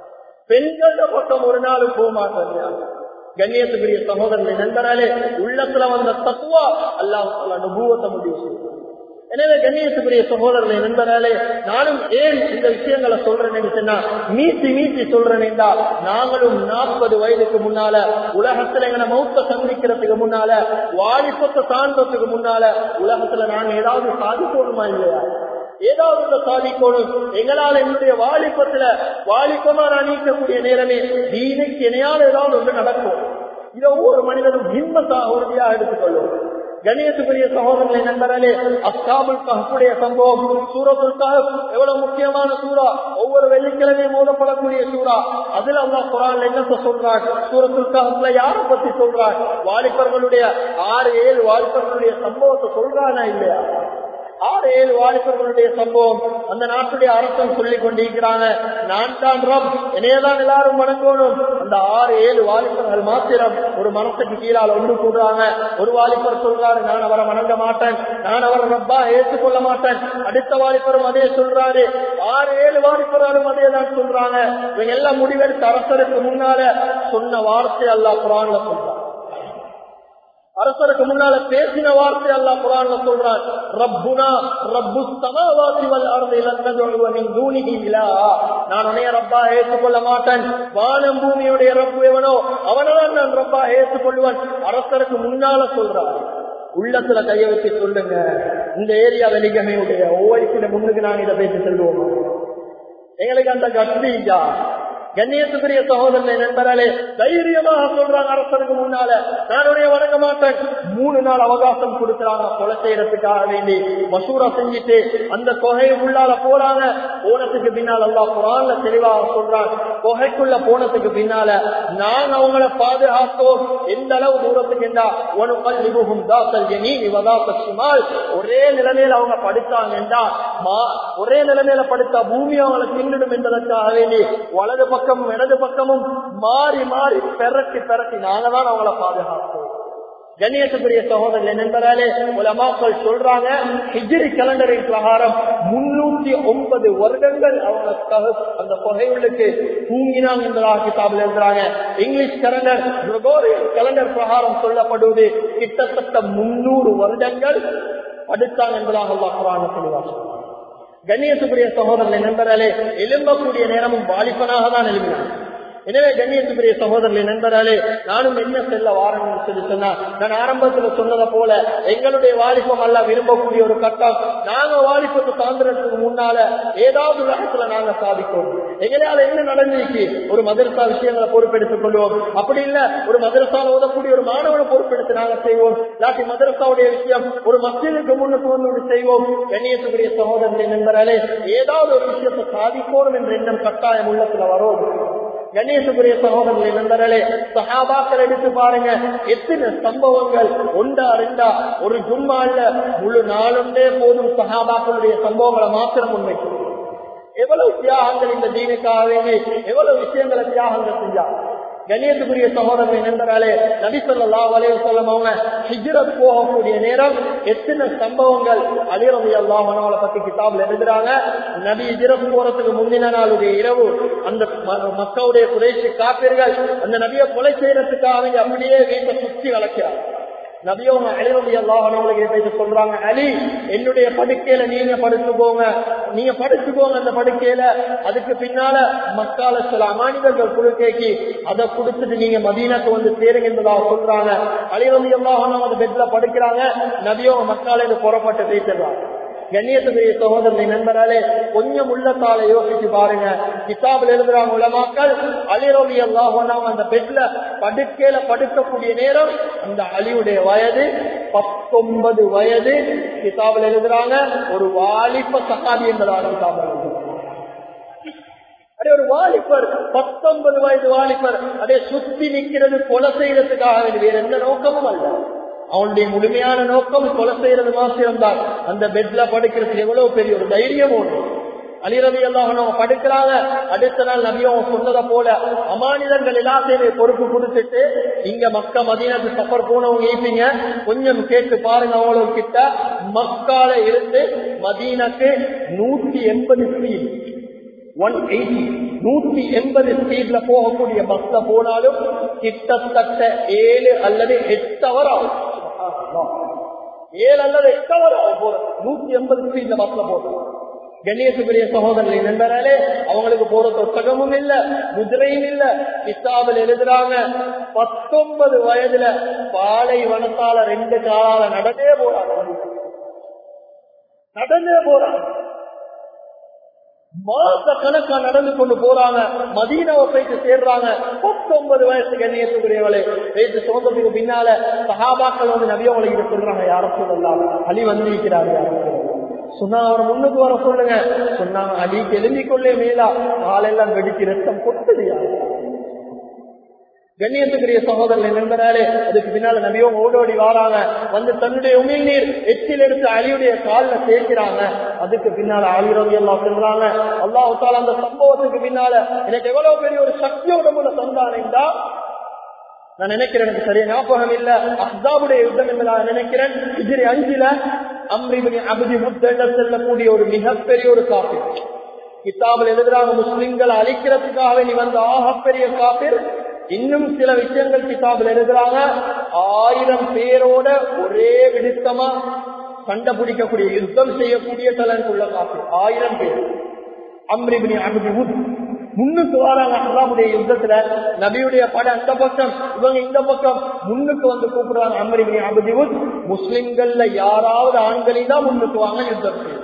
பெண்கள பக்கம் ஒரு நாளும் போக மாட்டேங்க கண்ணியத்துக்குரிய சகோதரனை நண்பராலே உள்ளத்துல வந்த தத்துவா அல்லாஹ் அனுபவத்தை முடிவு செய்யும் எனவே கண்ணியத்துக்குரிய சகோதரர்களை நண்பர்களே நானும் ஏன் இந்த விஷயங்களை சொல்றேன்னு சொன்னா மீட்டி மீட்டி சொல்றேன்டா நாங்களும் நாற்பது வயதுக்கு முன்னால உலகத்துல எங்களை மௌத்த சந்திக்கிறதுக்கு முன்னால வாலிபத்தை தாண்டத்துக்கு முன்னால உலகத்துல நாங்க ஏதாவது சாதிக்கணுமா இல்லையா ஏதாவது சாதிக்கணும் எங்களால் என்னுடைய வாலிபத்துல வாலிபமா நான் நீக்கக்கூடிய நேரமே தீனுக்கு இணையால் ஏதாவது ஒன்று நடக்கும் இதை ஒவ்வொரு மனிதனும் ஹிம்மத்தாக உறுதியாக எடுத்துக்கொள்ளும் கணியத்துக்குரிய சகோதரர்களை நண்பர்களே அஸ்காபுல் கஹப்புடைய சம்பவம் சூரத்துல் கஹப் எவ்வளவு முக்கியமான சூறா ஒவ்வொரு வெள்ளிக்கிழமையும் மோதப்படக்கூடிய சூறா அதுல அல்லா குரான் என்ன சொல்றார் சூரத்துல் கஹப்ல யாரை பத்தி சொல்றார் வாலிபர்களுடைய ஆறு ஏழு வாலிபர்களுடைய சம்பவத்தை சொல்றானா இல்லையா ஆறு ஏழு வாலிபர்களுடைய சம்பவம் அந்த நாட்டுடைய அரசன் சொல்லிக் கொண்டிருக்கிறாங்க நான் தான் ரப் என்னையதான் எல்லாரும் வணங்கணும் அந்த ஆறு ஏழு வாலிபர்கள் மாத்திரம் ஒரு மனசுக்கு கீழால் ஒன்று கூடுறாங்க ஒரு வாலிபர் சொல்றாரு நான் அவரை வணங்க மாட்டேன் நான் அவரை ரப்பா ஏற்றுக்கொள்ள மாட்டேன் அடுத்த வாலிபரும் அதே சொல்றாரு ஆறு ஏழு வாலிபர்களும் அதே தான் சொல்றாங்க இவங்க எல்லாம் முடிவெடுத்த அரசருக்கு முன்னால சொன்ன வார்த்தை அல்லா குரான்ல சொல்றாங்க அரசருக்கு முன்னால பேசின வார்த்தை அல்லா குரான்ல சொல்றான் ரப்புனா ரப்பு சமாவாசி வல் அருந்தில் தூணிகி இலா நான் உனைய ரப்பா ஏற்றுக்கொள்ள மாட்டேன் வானம் பூமியுடைய ரப்பு எவனோ அவனதான் நான் ரப்பா ஏற்றுக்கொள்ளுவன் அரசருக்கு முன்னால சொல்றான் உள்ளத்துல கைய வச்சு சொல்லுங்க இந்த ஏரியா வெலிகமையுடைய ஒவ்வொரு முன்னுக்கு நான் இதை பேசி செல்வோம் எங்களுக்கு அந்த கஷ்டீஜா கண்ணியத்துக்குரிய சகோதரனை நண்பராலே தைரியமாக சொல்றாங்க அரசருக்கு முன்னால நான் உடைய வணங்க மாட்டேன் மூணு நாள் அவகாசம் கொடுக்கிறாங்க கொலை செய்யறதுக்காக வேண்டி மசூரா செஞ்சுட்டு அந்த தொகை உள்ளால போறாங்க போனதுக்கு பின்னால் அல்லா குரான்ல தெளிவாக சொல்றாங்க தொகைக்குள்ள போனதுக்கு பின்னால நான் அவங்கள பாதுகாத்தோம் எந்த அளவு தூரத்துக்கு என்றா ஒன்று பல்லிபுகும் தாசல் எனி இவதா பசுமால் ஒரே நிலைமையில அவங்க படுத்தாங்கன்றா ஒரே நிலைமையில படுத்தா பூமி அவங்களை தின்னிடும் என்பதற்காக வேண்டி வலது பக்கமும் இடது பக்கமும் மாறி மாறி பெரட்டி பெரட்டி நாங்க தான் அவங்கள பாதுகாப்போம் கண்ணியத்துக்குரிய சகோதரர்கள் நண்பராலே உலமாக்கள் சொல்றாங்க ஹிஜிரி கலண்டரின் பிரகாரம் முன்னூத்தி ஒன்பது வருடங்கள் அவங்க அந்த தொகைகளுக்கு தூங்கினாங்க என்பதாக கிதாபில் எழுதுறாங்க இங்கிலீஷ் கலண்டர் கிரகோரியன் கலண்டர் பிரகாரம் சொல்லப்படுவது கிட்டத்தட்ட முன்னூறு வருடங்கள் படுத்தாங்க என்பதாக அல்லா குரான தெளிவாக கண்ணியத்துக்குரிய சகோதரர்களை நண்பராலே எழும்பக்கூடிய நேரமும் வாலிபனாக தான் எழுப்பினார் எனவே கண்ணியத்துக்குரிய சகோதரர்களை நண்பராலே நானும் என்ன செல்ல வாரங்கள் சொல்லி சொன்னா நான் ஆரம்பத்துல சொன்னதை போல எங்களுடைய வாலிபம் அல்ல விரும்பக்கூடிய ஒரு கட்டம் நாங்க வாலிபத்தை சார்ந்ததுக்கு முன்னால ஏதாவது உலகத்துல நாங்க சாதிப்போம் எங்களால என்ன நடந்துச்சு ஒரு மதரசா விஷயங்களை பொறுப்பெடுத்துக் கொள்வோம் அப்படி இல்ல ஒரு மதரசால ஓதக்கூடிய ஒரு மாணவனை பொறுப்பெடுத்து நாங்க செய்வோம் இல்லாட்டி மதரசாவுடைய விஷயம் ஒரு மசிலுக்கு முன்னுக்கு வந்து செய்வோம் கண்ணியத்துக்குரிய சகோதரர்களை நண்பராலே ஏதாவது ஒரு விஷயத்தை சாதிப்போம் என்ற எண்ணம் கட்டாயம் உள்ளத்துல வரும் கணேசபுரிய சகோதரர்களை நண்பர்களே சகாபாக்கள் எடுத்து பாருங்க எத்தனை சம்பவங்கள் ஒன்றா ரெண்டா ஒரு ஜும்மால முழு நாளுண்டே போதும் சகாபாக்களுடைய சம்பவங்களை மாத்திரம் உண்மைக்கு எவ்வளவு தியாகங்கள் இந்த தீனுக்காக வேண்டி எவ்வளவு விஷயங்களை தியாகங்கள் செஞ்சாங்க கண்ணியத்துக்குரிய சகோதரனை நண்பராலே நபிசல்லா வலைய சொல்லம் அவங்க ஹிஜ்ரத் போகக்கூடிய நேரம் எத்தனை சம்பவங்கள் அலிரவி அல்லாஹனவளை பத்தி கிதாப்ல எழுதுறாங்க நபி ஹிஜ்ரத் போறதுக்கு முந்தின நாளுடைய இரவு அந்த மக்களுடைய குறைச்சி காப்பீர்கள் அந்த நபியை கொலை செய்யறதுக்காக அப்படியே வீட்டை சுற்றி வளர்க்கிறாங்க நபியவங்க அலிரவி அல்லாஹனவளுக்கு சொல்றாங்க அலி என்னுடைய படுக்கையில நீங்க படுத்துக்கோங்க நீங்க படுத்துக்கோங்க அந்த படுக்கையில அதுக்கு பின்னால மக்கால சில அமானிதர்கள் குழுக்கேக்கி அதை கொடுத்துட்டு நீங்க மதீனத்தை வந்து சேருங்க என்பதாக சொல்றாங்க அலிரவி அல்லாஹனும் அந்த பெட்ல படுக்கிறாங்க நபியவங்க மக்கால இருந்து புறப்பட்டு பேசிடுறாங்க கண்ணியத்துக்குரிய சகோதரனை நண்பராலே கொஞ்சம் உள்ளத்தால யோசிச்சு பாருங்க கிதாபில் எழுதுறாங்க உலமாக்கள் அலிரோலி அல்லாஹ் அந்த பெட்ல படுக்கையில படுக்கக்கூடிய நேரம் அந்த அலியுடைய வயது பத்தொன்பது வயது கிதாபில் எழுதுறாங்க ஒரு வாலிப சகாதி என்பதாக கிதாபில் அதே ஒரு வாலிபர் பத்தொன்பது வயது வாலிபர் அதே சுத்தி நிக்கிறது கொலை செய்யறதுக்காக வேற எந்த நோக்கமும் அல்ல அவனுடைய முழுமையான நோக்கம் கொலை செய்யறது மாத்திரம் தான் அந்த பெட்ல படுக்கிறது எவ்வளவு பெரிய ஒரு தைரியம் ஒன்று அலிரவி எல்லாம் படுக்கிறாங்க அடுத்த நாள் நபியும் சொன்னதை போல அமானிதங்கள் எல்லாத்தையுமே பொறுப்பு கொடுத்துட்டு இங்க மக்க மதினத்து சஃபர் போனவங்க ஈப்பீங்க கொஞ்சம் கேட்டு பாருங்க அவங்களுக்கு கிட்ட மக்கால இருந்து மதீனக்கு நூத்தி எண்பது ஸ்பீட் ஒன் எயிட்டி நூத்தி எண்பது ஸ்பீட்ல போகக்கூடிய பஸ்ல போனாலும் கிட்டத்தட்ட ஏழு அல்லது எட்டு அவர் ஆகும் ஏழு அல்லது எட்டு அவர் ஆகும் போறது நூத்தி எண்பது ஸ்பீட்ல பஸ்ல போறது கணேசுக்குரிய சகோதரர்களை நண்பராலே அவங்களுக்கு போற தொட்டகமும் இல்ல குதிரையும் இல்ல கித்தாபில் எழுதுறாங்க பத்தொன்பது வயதுல பாலை வனத்தால ரெண்டு காலால நடந்தே போறாங்க நடந்தே போறாங்க மாச கணக்கா நடந்து கொண்டு போறாங்க மதீனாவை போயிட்டு சேர்றாங்க பத்தொன்பது வயசு கண்ணியத்துக்குரியவளே போயிட்டு சுதந்திரத்துக்கு பின்னால சகாபாக்கள் வந்து நபியவங்களை கிட்ட சொல்றாங்க யாரும் சொல்லலாம் அலி வந்திருக்கிறார் யாரும் சொன்னா அவர் முன்னுக்கு வர சொல்லுங்க சொன்னாங்க அலிக்கு எழுந்திக் கொள்ளே மேலா காலெல்லாம் வெடிச்சு ரத்தம் கொட்டது யாரு கண்ணியத்துக்குரிய சகோதரன் நண்பராலே அதுக்கு பின்னால நபியும் ஓடோடி வாராங்க வந்து தன்னுடைய உமிழ் நீர் எச்சில் எடுத்து அலியுடைய காலில் சேர்க்கிறாங்க அதுக்கு பின்னால அலி ரவி எல்லாம் சொல்றாங்க அல்லாஹால அந்த சம்பவத்துக்கு பின்னால எனக்கு எவ்வளவு பெரிய ஒரு சக்தியோட மூல தந்தானேண்டா நான் நினைக்கிறேன் எனக்கு சரியா ஞாபகம் இல்ல அஹ்தாபுடைய யுத்தம் என்று நான் நினைக்கிறேன் இதிரி அஞ்சுல அம்ரிபனி அபதி முத்தெண்ண செல்லக்கூடிய ஒரு மிகப்பெரிய ஒரு காப்பி கிதாபில் எழுதுறாங்க முஸ்லிம்களை அழிக்கிறதுக்காக நீ வந்த ஆகப்பெரிய காப்பீர் இன்னும் சில விஷயங்கள் கிதாபில் எழுதுறாங்க ஆயிரம் பேரோட ஒரே விடுத்தமா சண்டை பிடிக்கக்கூடிய யுத்தம் செய்யக்கூடிய தலன் உள்ள காப்பீர் ஆயிரம் பேர் அம்ரிபினி அபதி முத் முன்னுக்கு வராங்க அல்லாமுடைய யுத்தத்துல நபியுடைய படம் அந்த பக்கம் இவங்க இந்த பக்கம் முன்னுக்கு வந்து கூப்பிடுறாங்க அம்ரிபினி அபதி முத் முஸ்லிம்கள்ல யாராவது ஆண்களை தான் முன்னுக்கு வாங்க யுத்தம் செய்யும்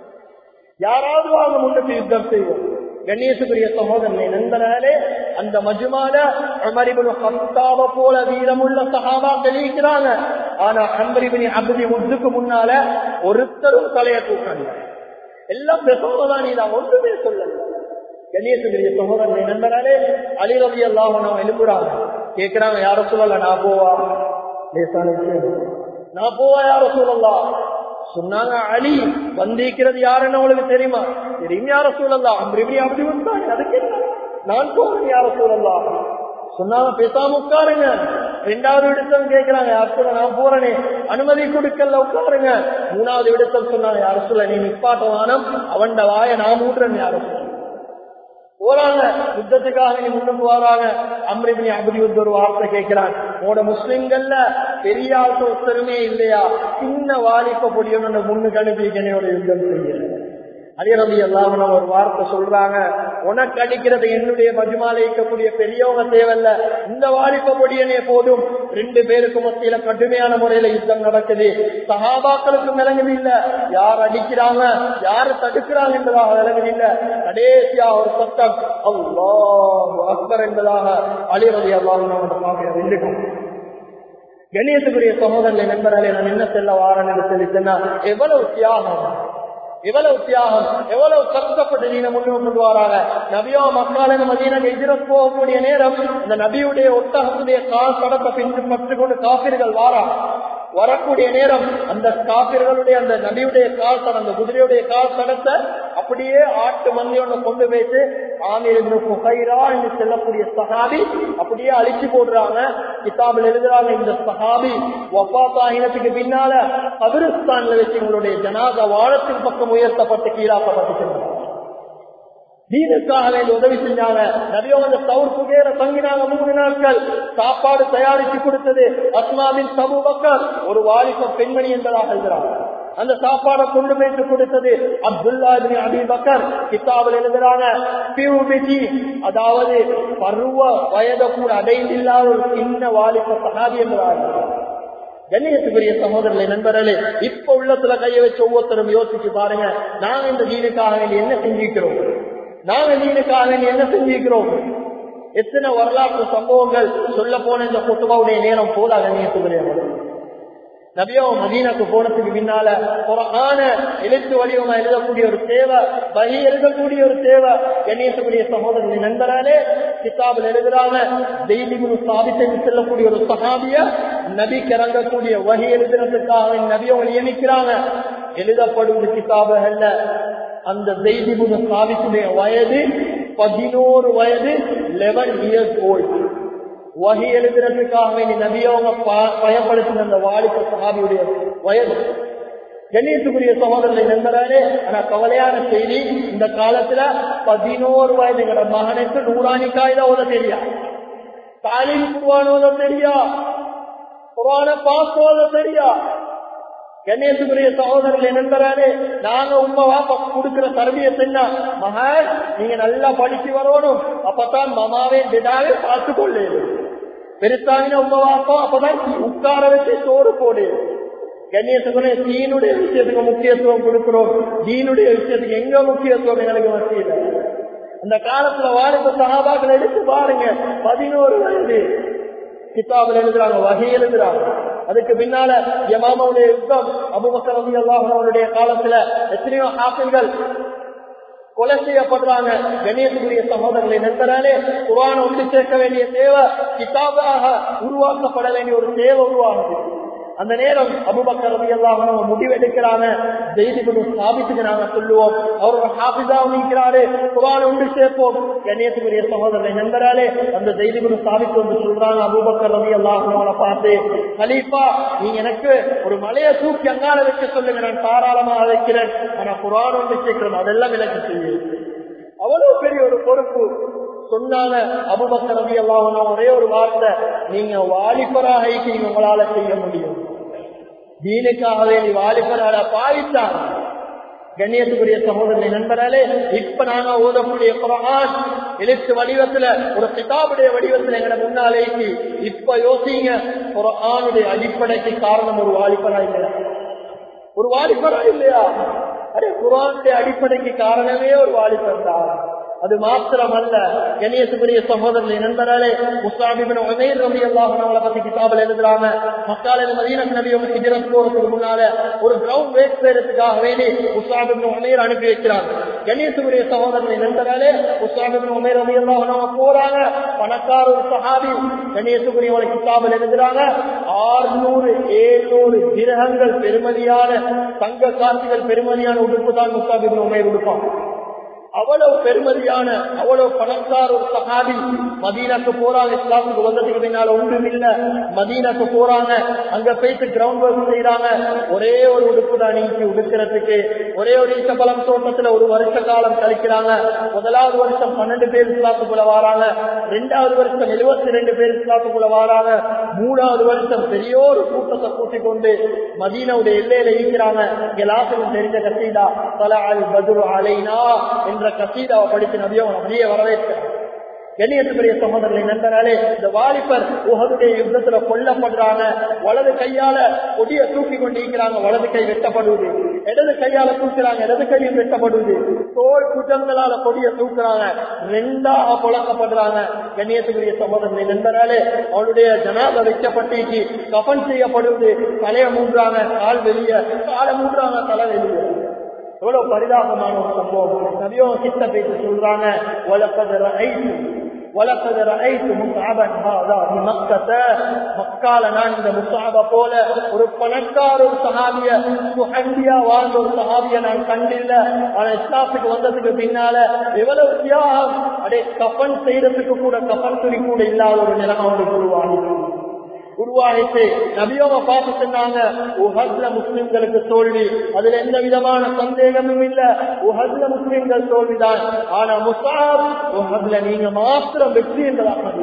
யாராவது வாங்க முன்னுக்கு யுத்தம் செய்வோம் கணேசுக்குரிய சகோதரனை நண்பனாலே அந்த மஜுமால அமரிபுல் ஹம்தாவ போல வீரமுள்ள சகாபா தெளிக்கிறாங்க ஆனா அம்பரிபினி அபதி முத்துக்கு முன்னால ஒருத்தரும் தலைய தூக்காங்க எல்லாம் பெசோதான் நீதான் ஒன்றுமே சொல்லல கணேசுக்குரிய சகோதரனை நண்பனாலே அலிரவி எல்லாம் எழுப்புறாங்க கேட்கிறாங்க யார சொல்லல நான் போவா லேசான விஷயம் நான் போவா யார சொல்லலாம் சொன்னாங்க அலி வந்திருக்கிறது யாருன்னு உங்களுக்கு தெரியுமா தெரியும் யார சூழல்லாம் அப்படி அப்படி வந்தாங்க அதுக்கு என்ன நான் போறேன் யார சூழல்லாம் சொன்னாங்க பேசாம உட்காருங்க ரெண்டாவது விடுத்தம் கேட்கிறாங்க யார் நான் போறேனே அனுமதி கொடுக்கல உட்காருங்க மூணாவது விடுத்தம் சொன்னாங்க யார சொல்ல நீ நிப்பாட்ட வானம் அவன் வாய நான் மூடுறேன் யார சொல்ல போறாங்க யுத்தத்துக்காக நீ முன்னுக்கு வராங்க அம்ரிபினி அபதி ஒரு வார்த்தை கேட்கிறான் உன்னோட முஸ்லிம்கள்ல பெரிய ஆளுக்கு ஒத்தருமே இல்லையா சின்ன வாலிப்ப பொடியவன் முன்னுக்கு அனுப்பி என்னோட யுத்தம் செய்ய அதே ரவி எல்லாம் ஒரு வார்த்தை சொல்றாங்க உனக்கு அடிக்கிறது என்னுடைய மஜுமால இருக்கக்கூடிய பெரியவங்க தேவையில்ல இந்த வாலிப்ப பொடியனே போதும் ரெண்டு பேருக்கு மத்தியில கடுமையான முறையில யுத்தம் நடக்குது சகாபாக்களுக்கு விளங்குது இல்ல யார் அடிக்கிறாங்க யாரு தடுக்கிறாங்க என்பதாக விளங்குது இல்ல கடைசியா ஒரு சத்தம் அல்லா அக்பர் என்பதாக அழிவது எல்லாம் ரெண்டுக்கும் கணியத்துக்குரிய சகோதரனை நண்பர்களே நான் என்ன செல்ல வாரன் என்று சொல்லி சொன்னா எவ்வளவு தியாகம் எவ்வளவு தியாகம் எவ்வளவு கஷ்டப்பட்டு நீங்க முன்னு கொண்டு வராங்க நபியோ மக்களின் மதியனங்க எதிர போகக்கூடிய நேரம் இந்த நபியுடைய ஒட்டகத்துடைய கால் கடத்தை பின்பற்றி பற்றி கொண்டு காப்பீர்கள் வாராங்க வரக்கூடிய நேரம் அந்த காப்பீர்களுடைய அந்த நபியுடைய கால் தடம் அந்த குதிரையுடைய கால் தடத்தை அப்படியே ஆட்டு மந்தியோட கொண்டு போயிட்டு ஆமீர் புகைரா என்று செல்லக்கூடிய சஹாபி அப்படியே அழிச்சு போடுறாங்க கிதாபில் எழுதுறாங்க இந்த சஹாபி வப்பாத்தா இனத்துக்கு பின்னால கபிரிஸ்தான்ல வச்சு உங்களுடைய ஜனாத வாழத்தின் பக்கம் உயர்த்தப்பட்டு கீழாக்கப்பட்டு சென்றாங்க தீனுக்காக வேண்டி உதவி செஞ்சாங்க நிறைய அந்த சவுர் புகையில தங்கினாங்க மூணு நாட்கள் சாப்பாடு தயாரித்து கொடுத்தது அஸ்மாவின் சபு பக்கர் ஒரு வாலிப பெண்மணி என்பதாக எழுதுறாங்க அந்த சாப்பாடை கொண்டு போயிட்டு கொடுத்தது அப்துல்லா அபி பக்கர் கித்தாவில் எழுதுறாங்க பியூபிஜி அதாவது பருவ வயதை கூட அடைந்தில்லாத ஒரு சின்ன வாலிப சகாதி என்பதாக கண்ணியத்துக்குரிய சகோதரர்களை நண்பர்களே இப்ப உள்ளத்துல கைய வச்சு ஒவ்வொருத்தரும் யோசிச்சு பாருங்க நாங்க இந்த தீனுக்காக வேண்டி என்ன செஞ்சிருக்கிறோம் நாங்க தீனுக்காக வேண்டி என்ன செஞ்சிருக்கிறோம் எத்தனை வரலாற்று சம்பவங்கள் சொல்ல போன இந்த குட்டுபாவுடைய நேரம் போதா கண்ணியத்துக்குரிய நபியோ மதீனாக்கு போனதுக்கு பின்னால குரான எழுத்து வடிவமா எழுதக்கூடிய ஒரு தேவை வகி எழுதக்கூடிய ஒரு தேவை கணேசக்கூடிய சகோதரன் நண்பராலே கிதாபில் எழுதுறாங்க தெய்வீகுரு சாபித்தை செல்லக்கூடிய ஒரு சகாபிய நபி கிறங்கக்கூடிய வகி எழுதுறதுக்காக நபியை நியமிக்கிறாங்க எழுதப்படும் கிதாபுகள்ல அந்த தெய்வீகுரு சாபித்துடைய வயது பதினோரு வயது லெவன் இயர்ஸ் ஓல்டு வகி எழுதுறதுக்காக வேண்டி நபியவங்க பயன்படுத்தின அந்த வாலிப சகாபியுடைய வயது கண்ணியத்துக்குரிய சகோதரனை நண்பராலே ஆனா கவலையான செய்தி இந்த காலத்துல பதினோரு வயதுங்கிற மகனுக்கு நூறாணி காய்தா ஓத தெரியா தாலிம் குருவான ஓத தெரியா குருவான பாஸ் ஓத தெரியா கணேசுக்குரிய சகோதரர்களை நண்பராலே நாங்க உண்மை வாப்பா கொடுக்கிற சர்வியஸ் என்ன மகன் நீங்க நல்லா படிச்சு வரணும் அப்பதான் மமாவே திடாவே பார்த்து கொள்ளு பெருசாவின உண்மை வாப்பா அப்பதான் உட்கார வச்சு சோறு போடு கண்ணியத்துக்குனே தீனுடைய விஷயத்துக்கு முக்கியத்துவம் கொடுக்கிறோம் தீனுடைய விஷயத்துக்கு எங்க முக்கியத்துவம் எங்களுக்கு மத்தியில அந்த காலத்துல வாலிப சகாபாக்கள் எடுத்து பாருங்க பதினோரு வயது கிதாபில் எழுதுறாங்க வகை எழுதுறாங்க அதுக்கு பின்னால யமாமாவுடைய யுத்தம் அபுபக்கர் ரவி அல்லாஹனுடைய காலத்துல எத்தனையோ ஹாஃபில்கள் கொலை செய்யப்படுறாங்க கணேசனுடைய சகோதரர்களை நண்பராலே குரான் ஒன்று சேர்க்க வேண்டிய தேவை கிதாபாக உருவாக்கப்பட வேண்டிய ஒரு தேவை உருவாகுது அந்த நேரம் அபுபக்கர் ரவி அல்லாஹ் முடிவெடுக்கிறாங்க செய்திகளும் ஸ்தாபித்துக்கு நாங்க சொல்லுவோம் அவர் ஒரு ஹாபிதாவும் நீக்கிறாரு குரான் ஒன்று சேர்ப்போம் கணேசனுடைய சகோதரரை நண்பராலே அந்த செய்திகளும் ஸ்தாபித்து வந்து சொல்றாங்க அபுபக்கர் ரவி அல்லாஹ் பார்த்து கலீஃபா நீங்க எனக்கு ஒரு மலையை தூக்கி அங்கால வைக்க சொல்லுங்க நான் தாராளமாக வைக்கிறேன் ஆனா குரான் ஒன்று சேர்க்கிறோம் அதெல்லாம் எனக்கு செய்யும் அவ்வளவு பெரிய ஒரு பொறுப்பு சொன்னாங்க அபுபக்கர் ரவி அல்லாஹ் ஒரே ஒரு வார்த்தை நீங்க வாலிபராக நீங்க உங்களால செய்ய முடியும் தீனுக்காகவே நீ வாலிபரால பாவித்தார் கண்ணியத்துக்குரிய சகோதரனை நண்பராலே இப்ப நாங்க ஓதக்கூடிய குரான் எழுத்து வடிவத்துல ஒரு கிதாபுடைய வடிவத்துல எங்களை முன்னாலேக்கு இப்ப யோசிங்க குரானுடைய அடிப்படைக்கு காரணம் ஒரு வாலிபரா இல்லையா ஒரு வாலிபரா இல்லையா அரே குரானுடைய அடிப்படைக்கு காரணமே ஒரு வாலிபர் தான் அது மாத்திரம் அல்ல கணியத்துக்குரிய சகோதரனை நண்பராலே முஸ்லாமிபின் உமேர் ரவி அல்லாஹ் பத்தி கிதாபில் எழுதுறாங்க மக்கால மதீன நபி அவங்க ஹிஜரத் போறதுக்கு முன்னால ஒரு கிரவுண்ட் வேஸ்ட் செய்யறதுக்காக வேண்டி முஸ்லாமிபின் உமேர் அனுப்பி வைக்கிறாங்க கணியத்துக்குரிய சகோதரனை நண்பராலே முஸ்லாமிபின் உமேர் ரவி அல்லாஹ் போறாங்க பணக்கார ஒரு சஹாபி கணியத்துக்குரிய ஒரு கிதாபில் எழுதுறாங்க ஆறுநூறு ஏழ்நூறு கிரகங்கள் பெருமதியான தங்க காசுகள் பெருமதியான உடுப்பு தான் முஸ்லாமிபின் உமேர் உடுப்பான் அவ்வளவு பெருமதியான அவ்வளவு பணக்கார ஒரு சகாபி மதீனாக்கு போறாங்க இஸ்லாமுக்கு வந்ததுக்கு பின்னால ஒன்றும் இல்ல மதீனாக்கு போறாங்க அங்க போயிட்டு கிரவுண்ட் ஒர்க் செய்யறாங்க ஒரே ஒரு உடுப்பு தான் நீக்கி உடுக்கிறதுக்கு ஒரே ஒரு ஈசபலம் தோட்டத்துல ஒரு வருஷ காலம் கழிக்கிறாங்க முதலாவது வருஷம் பன்னெண்டு பேர் இஸ்லாத்துக்குள்ள வராங்க ரெண்டாவது வருஷம் எழுபத்தி ரெண்டு பேர் இஸ்லாத்துக்குள்ள வராங்க மூணாவது வருஷம் பெரிய ஒரு கூட்டத்தை கூட்டிக் கொண்டு மதீனாவுடைய எல்லையில ஈக்கிறாங்க இங்க லாசகம் தெரிஞ்ச கசீதா தலா அல் பதுரு அலைனா என்ற கசீதாவை படித்து நபியோ அப்படியே வரவேற்கிறார் கண்ணியத்துக்குரிய சகோதரர்களை நண்பராலே இந்த வாலிபர் உகதுடைய யுத்தத்துல கொல்லப்படுறாங்க வலது கையால கொடிய தூக்கி கொண்டிருக்கிறாங்க வலது கை வெட்டப்படுவது இடது கையால தூக்குறாங்க இடது கையும் வெட்டப்படுவது தோல் குற்றங்களால கொடிய தூக்குறாங்க ரெண்டாக புழக்கப்படுறாங்க கண்ணியத்துக்குரிய சகோதரர்களை நண்பராலே அவளுடைய ஜனாத வைக்கப்பட்டு கபன் செய்யப்படுவது தலையை மூன்றாங்க கால் வெளிய காலை மூன்றாங்க தலை வெளியே எவ்வளவு பரிதாபமான ஒரு சம்பவம் நபியோ கிட்ட பேசி சொல்றாங்க வழக்கதர ஐந்து வழக்கதர ஐந்து முசாபன் மக்கால நான் இந்த முசாப போல ஒரு பணக்கார ஒரு சகாபிய சுகண்டியா வாழ்ந்த ஒரு சகாபிய நான் கண்டில்ல ஆனா இஸ்லாத்துக்கு வந்ததுக்கு பின்னால எவ்வளவு தியாகம் அடே கப்பன் செய்யறதுக்கு கூட கப்பன் துணி கூட இல்லாத ஒரு நிலைமை அவனுக்கு உருவாகுது உருவாகிட்டு நபியோக பார்த்து சொன்னாங்க உஹத்ல முஸ்லிம்களுக்கு தோல்வி அதுல எந்த விதமான சந்தேகமும் இல்ல உஹத்ல முஸ்லிம்கள் தோல்விதான் ஆனா முசாப் உஹத்ல நீங்க மாத்திரம் வெற்றி என்றதாக